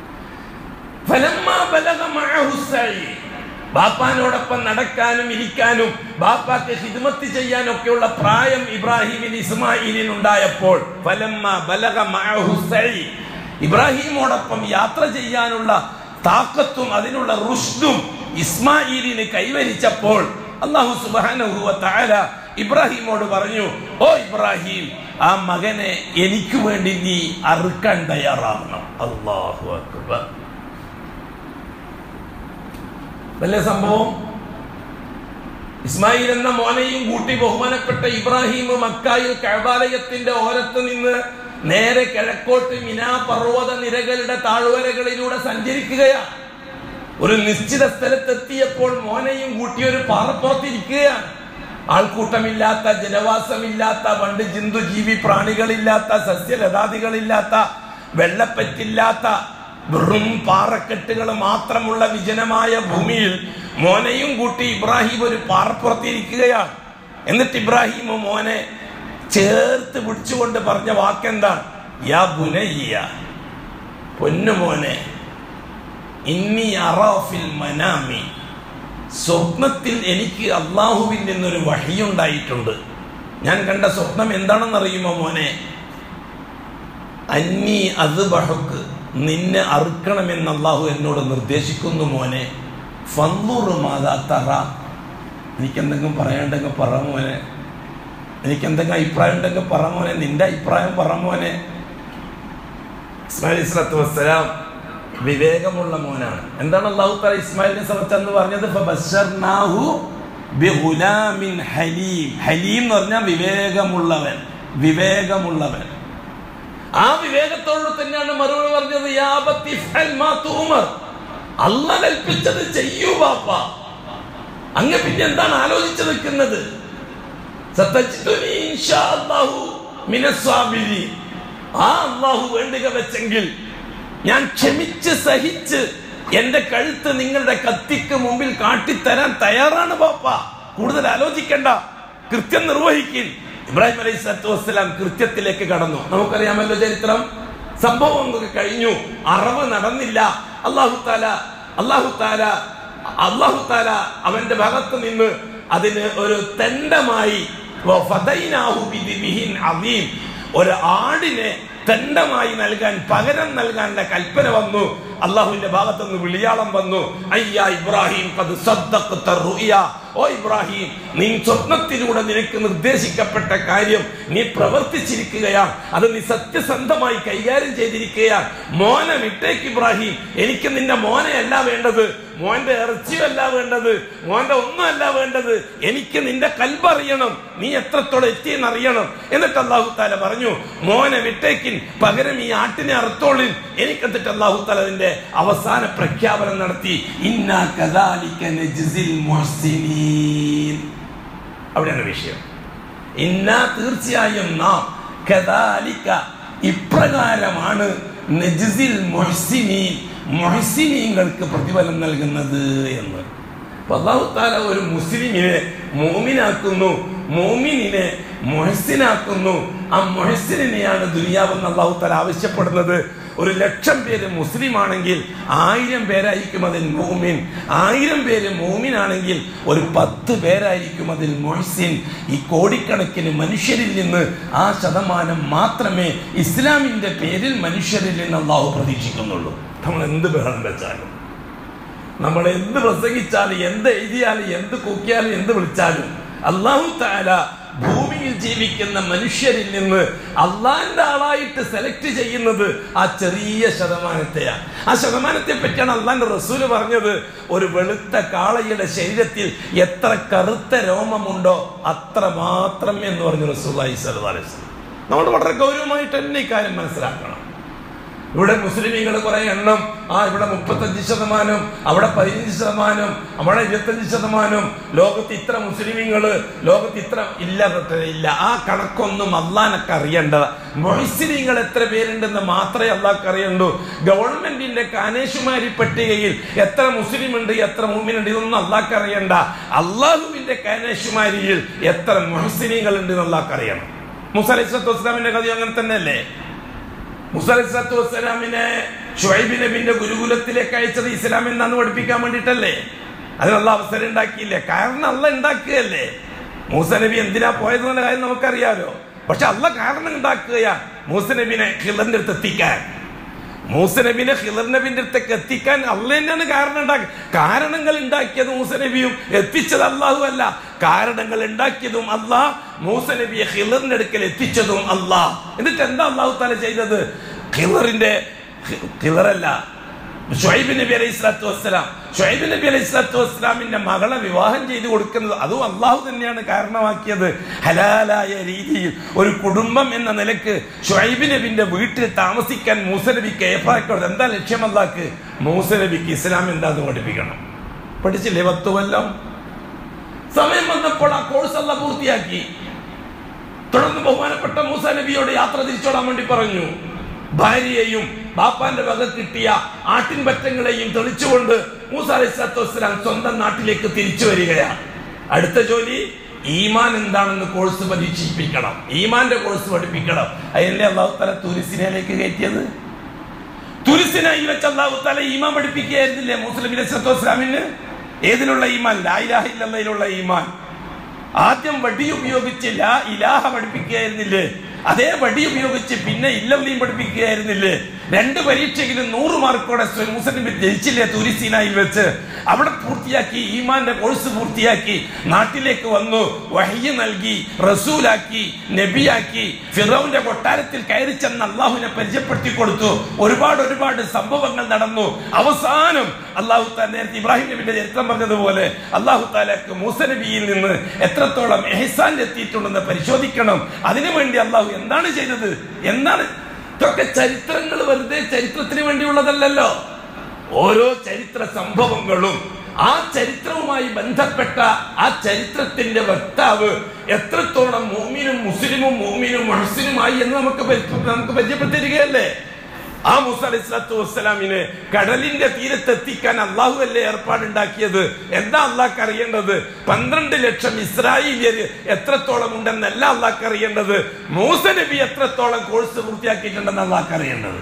ഫലമ്മാ ബലഗ മഅഹു സഈ. ബാപ്പാനോടൊപ്പം നടക്കാനും ഇരിക്കാനും ബാപ്പാക്ക് ഹിദ്മത്ത് ചെയ്യാനൊക്കെയുള്ള പ്രായം ഇബ്രാഹിമിന് ഇസ്മായിലിന് ഉണ്ടായപ്പോൾ ഫലമ്മ ബലഗ മഅഹു സഈ. ഇബ്രാഹിമോടൊപ്പം യാത്ര ചെയ്യാനുള്ള താക്കത്തും അതിനുള്ള റുഷ്ദും ഇസ്മായിലിന് കൈവരിച്ചപ്പോൾ അള്ളാഹു സുബ്ഹാനഹു വ തആല ഇബ്രാഹിമോട് പറഞ്ഞു ഓ ഇബ്രാഹിം ആ മകനെ എനിക്ക് വേണ്ടി നീ അറുക്കാൻ തയ്യാറാവണം അള്ളാഹു അക്ബർ വലിയ സംഭവം ഇസ്മായിൽ എന്ന മോനെയും കൂട്ടി ബഹുമാനപ്പെട്ട ഇബ്രാഹിം മക്കായിൽ കഴബാലയത്തിന്റെ ഓരത്ത് നിന്ന് നേരെ കിഴക്കോട്ട് മിനാ പർവ്വത നിരകളുടെ താഴ്വരകളിലൂടെ സഞ്ചരിക്കുകയാണ് ഒരു നിശ്ചിത സ്ഥലത്തെത്തിയപ്പോൾ മോനെയും കൂട്ടി ഒരു പാറപ്പുറത്തിരിക്കുകയാണ് ആൾക്കൂട്ടമില്ലാത്ത ജനവാസമില്ലാത്ത പണ്ട് ജന്തു ജീവി പ്രാണികളില്ലാത്ത സസ്യലതാദികളില്ലാത്ത വെള്ളപ്പറ്റില്ലാത്ത വെറും പാറക്കെട്ടുകൾ മാത്രമുള്ള വിജനമായ ഭൂമിയിൽ മോനെയും കൂട്ടി ഇബ്രാഹിം ഒരു പാറപ്പുറത്തിരിക്കുകയാണ് എന്നിട്ട് ഇബ്രാഹിം മോനെ ചേർത്ത് പിടിച്ചുകൊണ്ട് പറഞ്ഞ വാക്കെന്താണ് യാ ബുനയ്യ പൊന്നുമോനെ ഇന്നി അറാഫിൽ മനാമി സ്വപ്നത്തിൽ എനിക്ക് അള്ളാഹുവിൽ നിന്നൊരു വഴിയുണ്ടായിട്ടുണ്ട് ഞാൻ കണ്ട സ്വപ്നം എന്താണെന്ന് അറിയുമോ മോനെ അന്നി അത് ബഹക്ക് നിന്നെ അറുക്കണമെന്ന് അള്ളാഹു എന്നോട് നിർദ്ദേശിക്കുന്നു മോനെ ഫന്നൂറ് മാതാ തറ എനിക്കെന്തെങ്കിലും പറയാണ്ടെങ്കിൽ പറ മോനെ എനിക്കെന്തെങ്കിലും അഭിപ്രായം ഉണ്ടെങ്കിൽ പറ മോനെ നിന്റെ അഭിപ്രായം പറ മോനെ ഇസ്മായിൽ ഇസ്ലാത്തു വസ്സലാം വിവേകമുള്ള മോനാണ് എന്താണ് അള്ളാഹു താല ഇസ്മായിലിനെ സംബന്ധിച്ച് അന്ന് പറഞ്ഞത് ഫബശ്ശർനാഹു ബിഗുലാമിൻ ഹലീം ഹലീം എന്ന് പറഞ്ഞാൽ വിവേകമുള്ളവൻ വിവേകമുള്ളവൻ ആ വിവേകത്തോട് തന്നെയാണ് മറുപടി പറഞ്ഞത് യാബത്തി ഫഅൽ മാ തുഉമർ. അല്ല കൽപ്പിച്ചത് ചെയ്യൂ ബാപ്പ അങ്ങ് പിന്നെ എന്താണ് ആലോചിച്ചു നിൽക്കുന്നത് സത്തജിദുനി ഇൻഷാ അല്ലാഹു മിനസ്സാബിരീൻ. ആ അള്ളാഹു വേണ്ടുക വെച്ചെങ്കിൽ ഞാൻ ക്ഷമിച്ച് സഹിച്ച് എന്റെ കഴുത്ത് നിങ്ങളുടെ കത്തിക്ക് മുമ്പിൽ കാട്ടിത്തരാൻ തയ്യാറാണ് ബാപ്പ കൂടുതൽ ആലോചിക്കണ്ട കൃത്യം നിർവഹിക്കിൻ ഇബ്രാഹിം അലൈഹി സ്വലാത്തു വസ്സലാം കൃത്യത്തിലേക്ക് കടന്നു നമുക്കറിയാമല്ലോ ചരിത്രം സംഭവങ്ങളൊക്കെ കഴിഞ്ഞു അറവ് നടന്നില്ല അള്ളാഹു താല അള്ളാഹു താല അള്ളാഹു താല അവന്റെ ഭാഗത്ത് നിന്ന് അതിന് ഒരു തെണ്ടമായി വഫദൈനാഹു ബിദിബിഹിൻ അദീം. ഒരു ആടിനെ തെണ്ടമായി നൽകാൻ പകരം നൽകാനുള്ള കൽപ്പന വന്നു അള്ളാഹുവിന്റെ ഭാഗത്ത് നിന്ന് വിളിയാളം വന്നു അയ്യാ ഇബ്രാഹിം ഖദ് സദ്ദഖ്ത റുയ. ഓ ഇബ്രാഹിം നീ സ്വപ്നത്തിലൂടെ നിനക്ക് നിർദ്ദേശിക്കപ്പെട്ട കാര്യം നീ പ്രവർത്തിച്ചിരിക്കുകയാണ് അത് നീ സത്യസന്ധമായി കൈകാര്യം ചെയ്തിരിക്കുകയാണ് മോനെ വിട്ടേക്ക് ഇബ്രാഹിം എനിക്ക് നിന്റെ മോനെയല്ല വേണ്ടത് മോന്റെ ഇറച്ചിയല്ല വേണ്ടത് മോന്റെ ഒന്നുമല്ല വേണ്ടത് എനിക്ക് നിന്റെ കൽബറിയണം നീ എത്രത്തോളം എത്തിയെന്ന് അറിയണം എന്നിട്ട് അള്ളാഹു താല പറഞ്ഞു മോനെ വിട്ടേക്കിൻ പകരം ഈ ആട്ടിനെ അറുത്തോളിൻ എനിക്ക് എന്നിട്ട് അള്ളാഹു താല അതിന്റെ അവസാന പ്രഖ്യാപനം നടത്തി ഇന്നാ കദാലിക നജ്സിൽ മുഹ്സിനീൻ അവിടെയാണ് വിഷയം ഇന്നാ തീർച്ചയായും നാം കദാലിക ഇപ്രകാരമാണ് നജ്സിൽ മുഹ്സിനീൻ മുഹ്സിനീങ്ങൾക്ക് പ്രതിഫലം നൽകുന്നത് എന്ന് അപ്പൊ അള്ളാഹു താല ഒരു മുസ്ലിമിനെ മോമിനാക്കുന്നു മോമിനിനെ മൊഹസിനാക്കുന്നു ആ മൊഹസിനെയാണ് ദുനിയാവെന്ന് അള്ളാഹു താല ആവശ്യപ്പെടുന്നത് ഒരു ലക്ഷം പേര് മുസ്ലിം ആണെങ്കിൽ ആയിരം പേരായിരിക്കും അതിൽ മോമിൻ ആയിരം പേര് മോമിനാണെങ്കിൽ ഒരു പത്ത് പേരായിരിക്കും അതിൽ മൊഹസിൻ ഈ കോടിക്കണക്കിന് മനുഷ്യരിൽ നിന്ന് ആ ശതമാനം മാത്രമേ ഇസ്ലാമിന്റെ പേരിൽ മനുഷ്യരിൽ നിന്ന് അള്ളാഹു പ്രതീക്ഷിക്കുന്നുള്ളൂ നമ്മൾ എന്ത് ബഹളം വെച്ചാലും നമ്മൾ എന്ത് പ്രസംഗിച്ചാലും എന്ത് എഴുതിയാലും എന്ത് കൂക്കിയാലും എന്ത് വിളിച്ചാലും അള്ളാഹു താല ഭൂമിയിൽ ജീവിക്കുന്ന മനുഷ്യരിൽ നിന്ന് അള്ളാഹിന്റെ ആളായിട്ട് സെലക്ട് ചെയ്യുന്നത് ആ ചെറിയ ശതമാനത്തെയാണ് ആ ശതമാനത്തെ പറ്റിയാണ് അള്ളാന്റെ റസൂല് പറഞ്ഞത് ഒരു വെളുത്ത കാളയുടെ ശരീരത്തിൽ എത്ര കറുത്ത രോമമുണ്ടോ അത്ര മാത്രം എന്ന് പറഞ്ഞു റസൂലി സലഹ് നമ്മൾ വളരെ ഗൗരവമായിട്ട് തന്നെ ഇക്കാര്യം മനസ്സിലാക്കണം ഇവിടെ മുസ്ലിമീങ്ങൾ കുറെ എണ്ണം ആ ഇവിടെ മുപ്പത്തഞ്ച് ശതമാനം അവിടെ പതിനഞ്ച് ശതമാനം അവിടെ ഇരുപത്തഞ്ച് ശതമാനം ലോകത്ത് ഇത്ര മുസ്ലിമീങ്ങള് ലോകത്ത് ഇത്ര ഇല്ല തൊട്ട് ഇല്ല ആ കണക്കൊന്നും അള്ളാനൊക്കെ അറിയേണ്ടത് മൊഹിസ്ലിങ്ങൾ എത്ര പേരുണ്ടെന്ന് മാത്രമേ അള്ളാഹ്ക്ക് അറിയണ്ടൂ ഗവൺമെന്റിന്റെ കാനേഷുമാരി പട്ടികയിൽ എത്ര മുസ്ലിം ഉണ്ട് എത്ര മൂമിനുണ്ട് ഇതൊന്നും അള്ളാഹ്ക്ക് അറിയണ്ട അള്ളാഹുവിന്റെ കാനേഷുമാരിയിൽ എത്ര മൊഹസിനികൾ ഉണ്ട് എന്ന് അള്ളാഹ്ക്ക് അറിയണം മുസലിസ്വത്ത് വസ്ലാമിന്റെ കഥ അങ്ങനെ തന്നെയല്ലേ മുസലിസ്വത്ത് വസ്സലാമിനെ ഷുഹൈബ് നബിന്റെ ഗുരുകുലത്തിലേക്ക് അയച്ചത് ഇസ്ലാം എന്നാന്ന് പഠിപ്പിക്കാൻ വേണ്ടിയിട്ടല്ലേ അതിനുള്ള അവസരം ഉണ്ടാക്കിയില്ലേ കാരണം അല്ല ഉണ്ടാക്കുകയല്ലേ മൂസ നബി എന്തിനാ പോയതെന്നുള്ള കാര്യം നമുക്കറിയാലോ പക്ഷെ അല്ല കാരണം ഉണ്ടാക്കുകയാ മൂസ നബിനെ ഹിളറിന്റെ അടുത്ത് എത്തിക്കാൻ മൂസ നബിനെ ഹിളർ നബിന്റെ അടുത്തേക്ക് എത്തിക്കാൻ അല്ല തന്നെയാണ് കാരണം ഉണ്ടാക്കി കാരണങ്ങൾ ഉണ്ടാക്കിയത് മൂസ നബിയും എത്തിച്ചത് അള്ളാഹു അല്ല കാരണങ്ങൾ ഉണ്ടാക്കിയതും അള്ളാഹ് മൂസ നബിയെ ഹിളറിന്റെ അടുക്കൽ എത്തിച്ചതും അള്ളാഹ് എന്നിട്ട് എന്താ അള്ളാഹു താല ചെയ്തത് ഹിളറിന്റെ ഹിളറല്ല ഷുഹൈബ് നബി അലൈഹി സ്വലാത്തു വസ്സലാം ഷുഹൈബ് നബി അലൈഹി സ്വലാത്തു വസ്സലാമിന്റെ മകളെ വിവാഹം ചെയ്തു കൊടുക്കുന്നത് അതും അള്ളാഹു തന്നെയാണ് കാരണമാക്കിയത് ഹലാലായ രീതിയിൽ ഒരു കുടുംബം എന്ന നിലക്ക് ഷുഹൈബ് നബിന്റെ വീട്ടിൽ താമസിക്കാൻ മൂസ നബിക്ക് ഏർപ്പാക്കുന്നത് എന്താ ലക്ഷ്യം അള്ളാഹ്ക്ക് മൂസ നബിക്ക് ഇസ്ലാം എന്താന്ന് പഠിപ്പിക്കണം പഠിച്ചില്ലേ പത്ത് കൊല്ലം സമയം വന്നപ്പോൾ ആ കോഴ്സ് അല്ല പൂർത്തിയാക്കി തുടർന്ന് ബഹുമാനപ്പെട്ട മൂസ നബിയോട് യാത്ര തിരിച്ചോടാൻ വേണ്ടി പറഞ്ഞു ഭാര്യയെയും ബാപ്പാന്റെ വക കിട്ടിയ ആട്ടിൻ പറ്റങ്ങളെയും തെളിച്ചുകൊണ്ട് മൂസ അലൈഹി സ്വലാത്തു വസ്സലാം സ്വന്തം നാട്ടിലേക്ക് തിരിച്ചു വരികയാണ് അടുത്ത ജോലി ഈമാൻ എന്താണെന്ന് കോഴ്സ് പരീക്ഷിപ്പിക്കണം ഈമാന്റെ കോഴ്സ് പഠിപ്പിക്കണം അതിന്റെ അള്ളാഹു തല തുരിസിനയിലേക്ക് കയറ്റിയത് തുരിസിനായി വെച്ച് അള്ളാഹു താല ഈമാൻ പഠിപ്പിക്കുകയായിരുന്നില്ലേ മുസ്ലിം ഇസ്ലാമിന് ഏതിലുള്ള ഈമാൻ ലായിലാഹില്ലയിലുള്ള ഈമാൻ ആദ്യം വടി ഉപയോഗിച്ച് ലാ ഇലാഹ പഠിപ്പിക്കുകയായിരുന്നില്ലേ അതേ വടി ഉപയോഗിച്ച് പിന്നെ ഇല്ലവനെയും പഠിപ്പിക്കുകയായിരുന്നില്ലേ രണ്ട് പരീക്ഷയിലും നൂറ് മാർക്കോടെ മുസ്ലിം ജയിച്ചില്ലേ തുരിസീനായിൽ വെച്ച് അവിടെ പൂർത്തിയാക്കി ഈമാന്റെ കോഴ്സ് പൂർത്തിയാക്കി നാട്ടിലേക്ക് വന്നു വഹയ്യ നൽകി റസൂലാക്കി നബിയാക്കി ഫിറോന്റെ കൊട്ടാരത്തിൽ കയറി ചെന്ന് അള്ളാഹുവിനെ പരിചയപ്പെടുത്തി കൊടുത്തു ഒരുപാട് ഒരുപാട് സംഭവങ്ങൾ നടന്നു അവസാനം അള്ളാഹു താൻ നേരത്തെ ഇബ്രാഹിം നബിന്റെ ചരിത്രം പറഞ്ഞതുപോലെ അള്ളാഹു താലാക്ക് മൂസ നബിയിൽ നിന്ന് എത്രത്തോളം എഹ്സാൻ എത്തിയിട്ടുണ്ടെന്ന് പരിശോധിക്കണം അതിനുവേണ്ടി അള്ളാഹു എന്താണ് ചെയ്തത് എന്താണ് ഇതൊക്കെ ചരിത്രങ്ങൾ വെറുതെ ചരിത്രത്തിന് വേണ്ടിയുള്ളതല്ലല്ലോ ഓരോ ചരിത്ര സംഭവങ്ങളും ആ ചരിത്രവുമായി ബന്ധപ്പെട്ട ആ ചരിത്രത്തിന്റെ വക്താവ് എത്രത്തോളം മോമിനും മുസ്ലിമും മോമിനും മഹസിനുമായി എന്ന് നമുക്ക് പരി- നമുക്ക് പരിചയപ്പെടുത്തിയിരിക്കുകയല്ലേ ആ മൂസ അലൈഹി സ്വലാത്തു വസ്സലാമിനെ കടലിന്റെ തീരത്തെത്തിക്കാൻ അള്ളാഹു അല്ലേ ഏർപ്പാടുണ്ടാക്കിയത് എന്താ അള്ളാഹ്ക്ക് അറിയേണ്ടത് പന്ത്രണ്ട് ലക്ഷം ഇസ്രായേലിയര് എത്രത്തോളം ഉണ്ടെന്നല്ല അള്ളാഹ്ക്ക് അറിയേണ്ടത് മൂസ നബി എത്രത്തോളം കോഴ്സ് പൂർത്തിയാക്കിയിട്ടുണ്ടെന്ന് അള്ളാഹ്ക്ക് അറിയേണ്ടത്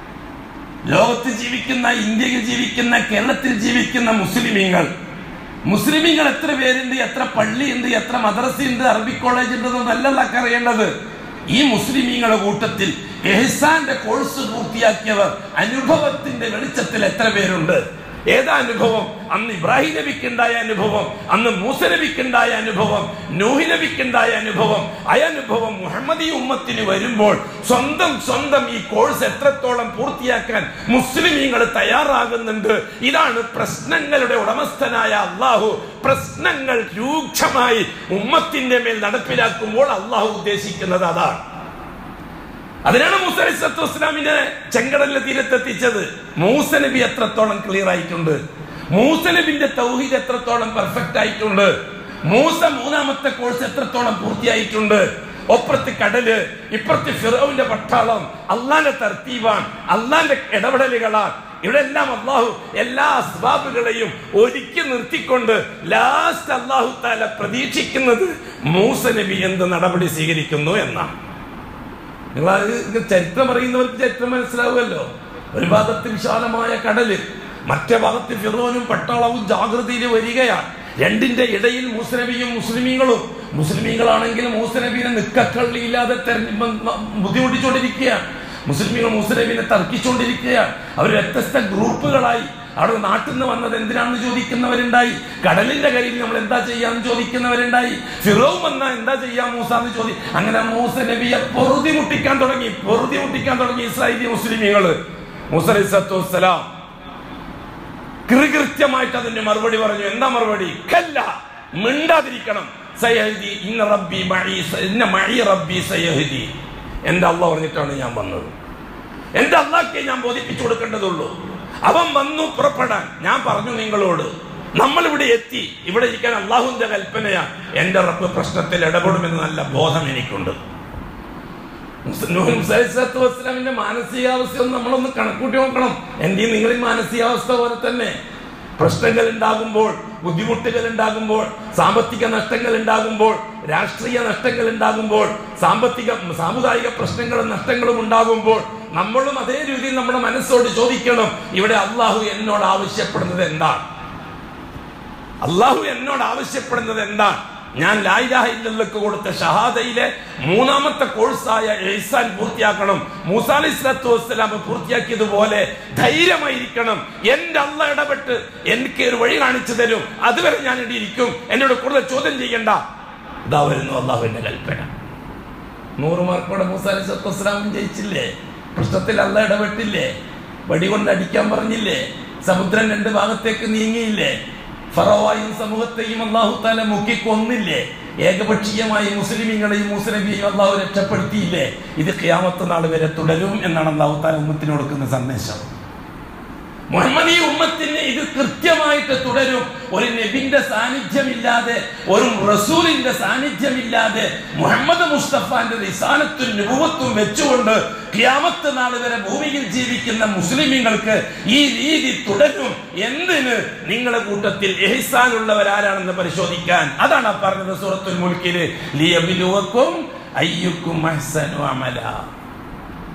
ലോകത്ത് ജീവിക്കുന്ന ഇന്ത്യയിൽ ജീവിക്കുന്ന കേരളത്തിൽ ജീവിക്കുന്ന മുസ്ലിമീങ്ങൾ മുസ്ലിമീങ്ങൾ എത്ര പേരുണ്ട് എത്ര പള്ളിയുണ്ട് എത്ര മദ്രസയുണ്ട് അറബി കോളേജ് ഉണ്ടെന്നല്ല അള്ളാഹ്ക്ക് അറിയേണ്ടത് ഈ മുസ്ലിമീങ്ങളുടെ കൂട്ടത്തിൽ എഹ്സാന്റെ കോഴ്സ് പൂർത്തിയാക്കിയവർ അനുഭവത്തിന്റെ വെളിച്ചത്തിൽ എത്ര പേരുണ്ട് ഏതാ അനുഭവം അന്ന് ഇബ്രാഹിം നബിക്കുണ്ടായ അനുഭവം അന്ന് മൂസ നബിക്കുണ്ടായ അനുഭവം നൂഹി നബിക്കുണ്ടായ അനുഭവം ആ അനുഭവം മുഹമ്മദി ഉമ്മത്തിന് വരുമ്പോൾ സ്വന്തം സ്വന്തം ഈ കോഴ്സ് എത്രത്തോളം പൂർത്തിയാക്കാൻ മുസ്ലിമീങ്ങൾ തയ്യാറാകുന്നുണ്ട് ഇതാണ് പ്രശ്നങ്ങളുടെ ഉടമസ്ഥനായ അള്ളാഹു പ്രശ്നങ്ങൾ രൂക്ഷമായി ഉമ്മത്തിന്റെ മേൽ നടപ്പിലാക്കുമ്പോൾ അള്ളാഹു ഉദ്ദേശിക്കുന്നത് അതാണ് അതിനാണ് മൂസ അലൈഹി സ്വലാത്തു വസ്സലാമിനെ ചെങ്കടലിലെ തീരത്തെത്തിച്ചത് മൂസ നബി എത്രത്തോളം ക്ലിയർ ആയിട്ടുണ്ട് മൂസ നബിന്റെ തൗഹീദ് എത്രത്തോളം പെർഫെക്റ്റ് ആയിട്ടുണ്ട് മൂസ മൂന്നാമത്തെ കോഴ്സ് എത്രത്തോളം പൂർത്തിയായിട്ടുണ്ട് ഒപ്പുറത്ത് കടല് ഇപ്പുറത്ത് ഫിറോവിന്റെ പട്ടാളം അള്ളാന്റെ തർത്തീവാൻ അള്ളാന്റെ ഇടപെടലുകളാണ് ഇവിടെ എല്ലാം അള്ളാഹു എല്ലാ അസ്ബാബുകളെയും ഒരുക്കി നിർത്തിക്കൊണ്ട് ലാസ്റ്റ് അള്ളാഹു താല പ്രതീക്ഷിക്കുന്നത് മൂസ നബി എന്ത് നടപടി സ്വീകരിക്കുന്നു എന്നാണ് നിങ്ങൾ അത് ചരിത്രം അറിയുന്നവർക്ക് ചരിത്രം മനസ്സിലാവുമല്ലോ ഒരു ഭാഗത്ത് വിശാലമായ കടല് മറ്റേ ഭാഗത്ത് ഫിറോനും പട്ടാളവും ജാഗ്രതയിൽ വരികയാണ് രണ്ടിന്റെ ഇടയിൽ മുസ്ലിമിയും മുസ്ലിമീങ്ങളും മുസ്ലിമീങ്ങളാണെങ്കിൽ മൂസനബീനെ നിക്കക്കള്ളിയില്ലാതെ തെരഞ്ഞ് ബ- ബ- ബുദ്ധിമുട്ടിച്ചുകൊണ്ടിരിക്കുകയാണ് മുസ്ലിമീങ്ങൾ മൂസനബീനെ തർക്കിച്ചുകൊണ്ടിരിക്കുകയാണ് അവർ വ്യത്യസ്ത ഗ്രൂപ്പുകളായി അവിടെ നാട്ടിൽ നിന്ന് വന്നത് എന്തിനാണെന്ന് ചോദിക്കുന്നവരുണ്ടായി കടലിന്റെ കരയിൽ നമ്മൾ എന്താ ചെയ്യാന്ന് ചോദിക്കുന്നവരുണ്ടായി ഫിറോവ് വന്നാ എന്താ ചെയ്യാ മൂസ എന്ന് ചോദി അങ്ങനെ മൂസ നബിയെ പൊറുതി മുട്ടിക്കാൻ തുടങ്ങി പൊറുതി മുട്ടിക്കാൻ തുടങ്ങി ഇസ്രായേലി മുസ്ലിമീങ്ങള് മൂസ അലൈഹി സ്വലാത്തു വസ്സലാം കൃകൃത്യമായിട്ട് അതിന്റെ മറുപടി പറഞ്ഞു എന്താ മറുപടി കല്ല മിണ്ടാതിരിക്കണം സയഹദി ഇന്ന റബ്ബി മഴി ഇന്ന മഴി റബ്ബി സയഹദി എന്റെ അള്ള പറഞ്ഞിട്ടാണ് ഞാൻ വന്നത് എന്റെ അള്ളാഹ്ക്കെ ഞാൻ ബോധിപ്പിച്ചു കൊടുക്കേണ്ടതുള്ളൂ അവൻ വന്നു പുറപ്പെടാൻ ഞാൻ പറഞ്ഞു നിങ്ങളോട് നമ്മൾ ഇവിടെ എത്തി ഇവിടെ ഇരിക്കാൻ അള്ളാഹുവിന്റെ കൽപ്പനയാ എന്റെ റബ്ബ് പ്രശ്നത്തിൽ ഇടപെടുമെന്ന് നല്ല ബോധം എനിക്കുണ്ട് വസ്ലാമിന്റെ മാനസികാവസ്ഥ ഒന്ന് നമ്മളൊന്ന് കണക്കൂട്ടി നോക്കണം എന്റെയും നിങ്ങളെയും മാനസികാവസ്ഥ പോലെ തന്നെ പ്രശ്നങ്ങൾ ഉണ്ടാകുമ്പോൾ ബുദ്ധിമുട്ടുകൾ ഉണ്ടാകുമ്പോൾ സാമ്പത്തിക നഷ്ടങ്ങൾ ഉണ്ടാകുമ്പോൾ രാഷ്ട്രീയ നഷ്ടങ്ങൾ ഉണ്ടാകുമ്പോൾ സാമ്പത്തിക സാമുദായിക പ്രശ്നങ്ങളും നഷ്ടങ്ങളും ഉണ്ടാകുമ്പോൾ നമ്മളും അതേ രീതിയിൽ നമ്മുടെ മനസ്സോട് ചോദിക്കണം ഇവിടെ അള്ളാഹു എന്നോട് ആവശ്യപ്പെടുന്നത് എന്താണ് അള്ളാഹു എന്നോട് ആവശ്യപ്പെടുന്നത് എന്താണ് ഞാൻ ലായിലാഹ ഇല്ലല്ലക്ക് കൊടുത്ത ഷഹാദയിലെ മൂന്നാമത്തെ കോഴ്സായ എഹ്സാൻ പൂർത്തിയാക്കണം മൂസ അലൈഹി സ്വലാത്തു വസ്സലാം പൂർത്തിയാക്കിയതുപോലെ ധൈര്യമായിരിക്കണം എന്റെ അള്ള ഇടപെട്ട് എനിക്ക് ഒരു വഴി കാണിച്ചു തരും അതുവരെ ഞാൻ ഇവിടെ ഇരിക്കും എന്നോട് കൂടുതൽ ചോദ്യം ചെയ്യണ്ട ഇതാ വരുന്നു അള്ളാഹുവിന്റെ കൽപ്പന നൂറ് മാർക്കോടെ മൂസ അലൈഹി സ്വലാത്തു വസ്സലാമും ജയിച്ചില്ലേ പ്രശ്നത്തിൽ അള്ള ഇടപെട്ടില്ലേ വടി കൊണ്ട് അടിക്കാൻ പറഞ്ഞില്ലേ സമുദ്രം രണ്ട് ഭാഗത്തേക്ക് നീങ്ങിയില്ലേ ഫറവായും സമൂഹത്തെയും അള്ളാഹു താല മുക്കി കൊന്നില്ലേ ഏകപക്ഷീയമായി മുസ്ലിമീങ്ങളെയും മുസ്ലിമിയെയും അള്ളാഹു രക്ഷപ്പെടുത്തിയില്ലേ ഇത് ഖിയാമത്ത് നാൾ വരെ തുടരും എന്നാണ് അള്ളാഹു താല ഉമ്മത്തിന് കൊടുക്കുന്ന സന്ദേശം മുഹമ്മദ് ഈ ഉമ്മത്തിന് ഇത് കൃത്യമായിട്ട് തുടരും ഒരു നബിന്റെ സാന്നിധ്യമില്ലാതെ ഒരു റസൂലിന്റെ സാന്നിധ്യമില്ലാതെ മുഹമ്മദ് മുസ്തഫാന്റെ റിസാനത്തും നുപുവത്തും വെച്ചുകൊണ്ട് ക്യാമത്ത് നാൾ വരെ ഭൂമിയിൽ ജീവിക്കുന്ന മുസ്ലിമീങ്ങൾക്ക് ഈ രീതി തുടരും എന്തിന് നിങ്ങളുടെ കൂട്ടത്തിൽ എഹിസാനുള്ളവരാരാണെന്ന് പരിശോധിക്കാൻ അതാണ് ആ പറഞ്ഞത് സൂറത്തുൽ മുൽക്കില് ലിയബിലുവക്കും അയ്യുക്കും അഹ്സനു അമല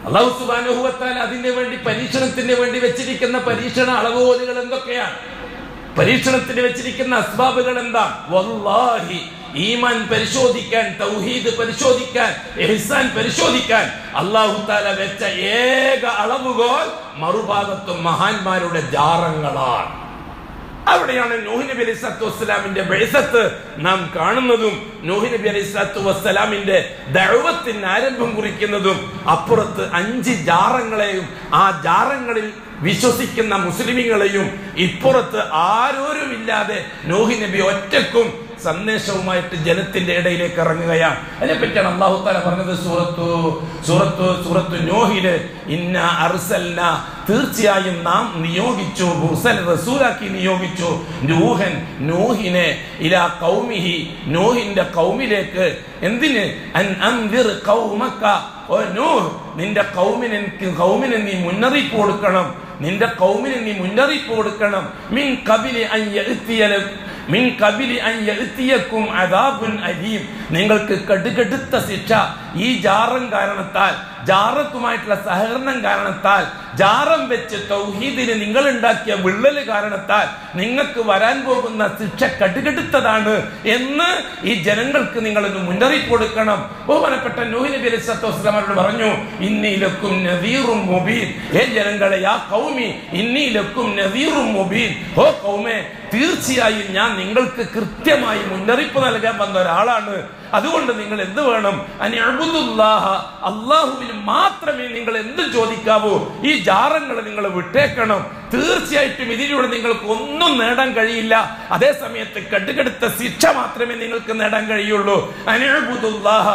അള്ളാഹു സുബാനുഭവത്താൽ അതിന്റെ വേണ്ടി പരീക്ഷണത്തിന് വേണ്ടി വെച്ചിരിക്കുന്ന പരീക്ഷണ അളവുകോലുകൾ എന്തൊക്കെയാണ് പരീക്ഷണത്തിന് വെച്ചിരിക്കുന്ന അസ്ബാബുകൾ എന്താ വല്ലാഹി ഈമാൻ പരിശോധിക്കാൻ തൗഹീദ് പരിശോധിക്കാൻ എഹ്സാൻ പരിശോധിക്കാൻ അള്ളാഹു താല വെച്ച ഏക അളവുകോൽ മറുഭാഗത്തും മഹാന്മാരുടെ ജാറങ്ങളാണ് അവിടെയാണ് നൂഹി നബി അലൈഹി സ്വലാത്തു വസ്സലാമിന്റെ ബെഴുസത്ത് നാം കാണുന്നതും നൂഹി നബി അലൈഹി സ്വലാത്തു വസ്സലാമിന്റെ ദൈവത്തിന് ആരംഭം കുറിക്കുന്നതും അപ്പുറത്ത് അഞ്ച് ജാറങ്ങളെയും ആ ജാറങ്ങളിൽ വിശ്വസിക്കുന്ന മുസ്ലിമുകളെയും ഇപ്പുറത്ത് ആരോരുമില്ലാതെ നൂഹി നബി ഒറ്റക്കും സന്ദേശവുമായിട്ട് ജനത്തിന്റെ ഇടയിലേക്ക് ഇറങ്ങുകയാണ് അതിനെപ്പറ്റിയാണ് അള്ളാഹു താല പറഞ്ഞത് സൂറത്തു സൂറത്തു സൂറത്തു നോഹില് ഇന്ന അർസൽന തീർച്ചയായും നാം നിയോഗിച്ചു മുർസൽ റസൂലാക്കി നിയോഗിച്ചു നൂഹൻ നൂഹിനെ ഇലാ കൗമിഹി നൂഹിന്റെ കൗമിലേക്ക് എന്തിന് അൻ അൻദിർ കൗമക്ക ഓ നൂഹ് നിന്റെ കൗമിന് കൗമിന് നീ മുന്നറിയിപ്പ് കൊടുക്കണം നിന്റെ കൗമിന് നീ മുന്നറിയിപ്പ് കൊടുക്കണം മിൻ കബിലി അൻ യഅ്തിയല മിൻ കബിലി അൻ യഅ്തിയക്കും അദാബുൻ അലീം നിങ്ങൾക്ക് കടുകടുത്ത ശിക്ഷ ഈ ജാറം കാരണത്താൽ ജാറത്തുമായിട്ടുള്ള സഹകരണം കാരണത്താൽ ജാറം വെച്ച് തൗഹീദിന് നിങ്ങൾ ഉണ്ടാക്കിയ വിള്ളല് കാരണത്താൽ നിങ്ങൾക്ക് വരാൻ പോകുന്ന ശിക്ഷ കടുകടുത്തതാണ് എന്ന് ഈ ജനങ്ങൾക്ക് നിങ്ങൾ ഒന്ന് മുന്നറിയിപ്പ് കൊടുക്കണം ബഹുമാനപ്പെട്ട നൂഹി നബി അലൈഹി സ്വലാത്തു വസ്സലാമോട് പറഞ്ഞു ഇന്നീലക്കും നദീറും മുബീൻ ഏ ജനങ്ങളെ ആ കൗമി ഇന്നീലക്കും നദീറും മുബീൻ ഓ കൗമേ തീർച്ചയായും ഞാൻ നിങ്ങൾക്ക് കൃത്യമായി മുന്നറിയിപ്പ് നൽകാൻ വന്ന ഒരാളാണ് അതുകൊണ്ട് നിങ്ങൾ എന്ത് വേണം അള്ളാഹുവിന് മാത്രമേ നിങ്ങൾ എന്ത് ചോദിക്കാവൂ ഈ ജാറങ്ങൾ നിങ്ങൾ വിട്ടേക്കണം തീർച്ചയായിട്ടും ഇതിലൂടെ നിങ്ങൾക്ക് ഒന്നും നേടാൻ കഴിയില്ല അതേ സമയത്ത് കടുകടുത്ത ശിക്ഷ മാത്രമേ നിങ്ങൾക്ക് നേടാൻ കഴിയുള്ളൂ അനിഅബുദുല്ലാഹ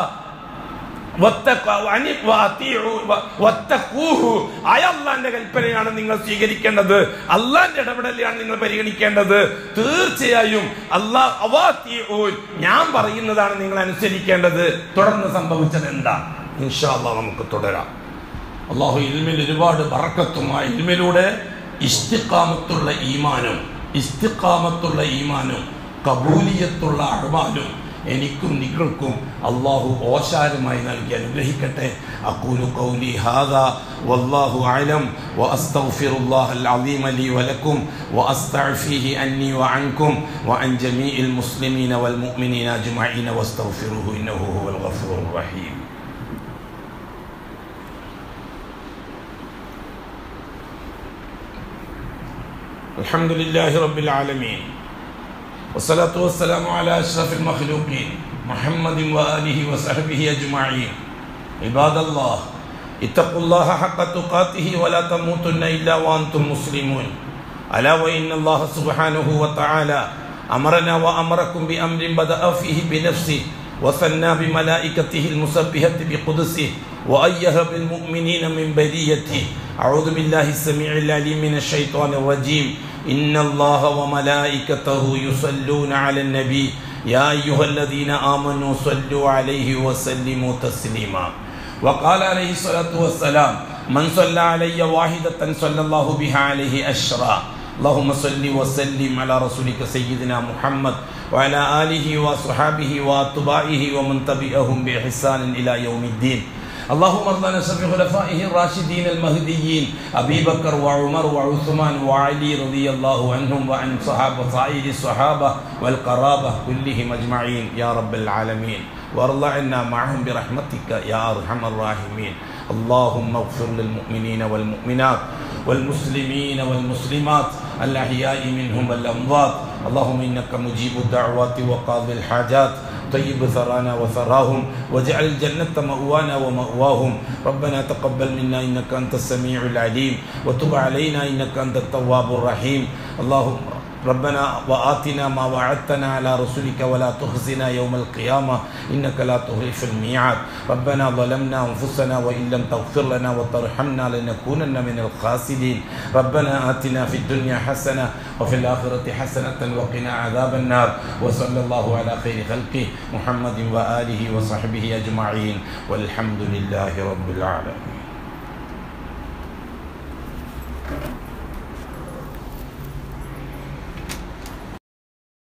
അള്ളാന്റെ കൽപ്പനയാണ് നിങ്ങൾ സ്വീകരിക്കേണ്ടത് അള്ളാന്റെ ഇടപെടലാണ് നിങ്ങൾ പരിഗണിക്കേണ്ടത് തീർച്ചയായും അള്ളാഹ് ഞാൻ പറയുന്നതാണ് നിങ്ങൾ അനുസരിക്കേണ്ടത് തുടർന്ന് സംഭവിച്ചത് എന്താ ഇൻഷാല്ലാ നമുക്ക് തുടരാം അള്ളാഹു ഇൽമിൽ ഒരുപാട് ബറക്കത്തുമായ ഇൽമിലൂടെ ഇസ്തിക്കാമത്തുള്ള ഈമാനും ഇസ്തിക്കാമത്തുള്ള ഈമാനും കബൂലിയത്തുള്ള അഴമാനും എനിക്കും നിങ്ങൾക്കും അള്ളാഹു ഓശാരമായി നൽകി അനുഗ്രഹിക്കട്ടെ അക്കൂലു കൗലി ഹാദ والله أعلم وأستغفر الله العظيم لي ولكم وأستعفيه عني وعنكم وعن جميع المسلمين والمؤمنين أجمعين واستغفروه إنه هو الغفور الرحيم الحمد لله رب العالمين والصلاة والسلام على أشرف المخلوقين محمد وآله وصحبه أجمعين عباد الله اتقوا الله حق تقاته ولا تموتن إلا وأنتم مسلمون ألا وإن الله سبحانه وتعالى أمرنا وأمركم بأمر بدأ فيه بنفسه وثنى بملائكته المسبحة بقدسه وأيه بالمؤمنين من بريته أعوذ بالله السميع العليم من الشيطان الرجيم إن الله وملائكته يصلون على النبي يا أيها الذين آمنوا صلوا عليه وسلموا تسليما وقال عليه الصلاة والسلام من صلى علي واحدة صلى الله بها عليه أشرا اللهم صل وسلم على رسولك سيدنا محمد وعلى آله وصحابه وأتباعه ومن تبعهم بإحسان إلى يوم الدين اللهم ارض عن سبع خلفائه الراشدين المهديين ابي بكر وعمر وعثمان وعلي رضي الله عنهم وعن صحابه سائر الصحابه والقرابه كلهم اجمعين يا رب العالمين وارض عنا معهم برحمتك يا ارحم الراحمين اللهم اغفر للمؤمنين والمؤمنات والمسلمين والمسلمات الاحياء منهم والاموات اللهم انك مجيب الدعوات وقاضي الحاجات طيب ثرانا وثراهم واجعل الجنة مأوانا ومأواهم ربنا تقبل منا إنك أنت السميع العليم وتب علينا إنك أنت التواب الرحيم اللهم ربنا وآتنا ما وعدتنا على رسولك ولا تخزنا يوم القيامة إنك لا تخلف الميعاد ربنا ظلمنا أنفسنا وإن لم تغفر لنا وترحمنا لنكونن من الخاسرين ربنا آتنا في الدنيا حسنة وفي الآخرة حسنة وقنا عذاب النار وصلى الله على خير خلقه محمد وآله وصحبه أجمعين والحمد لله رب العالمين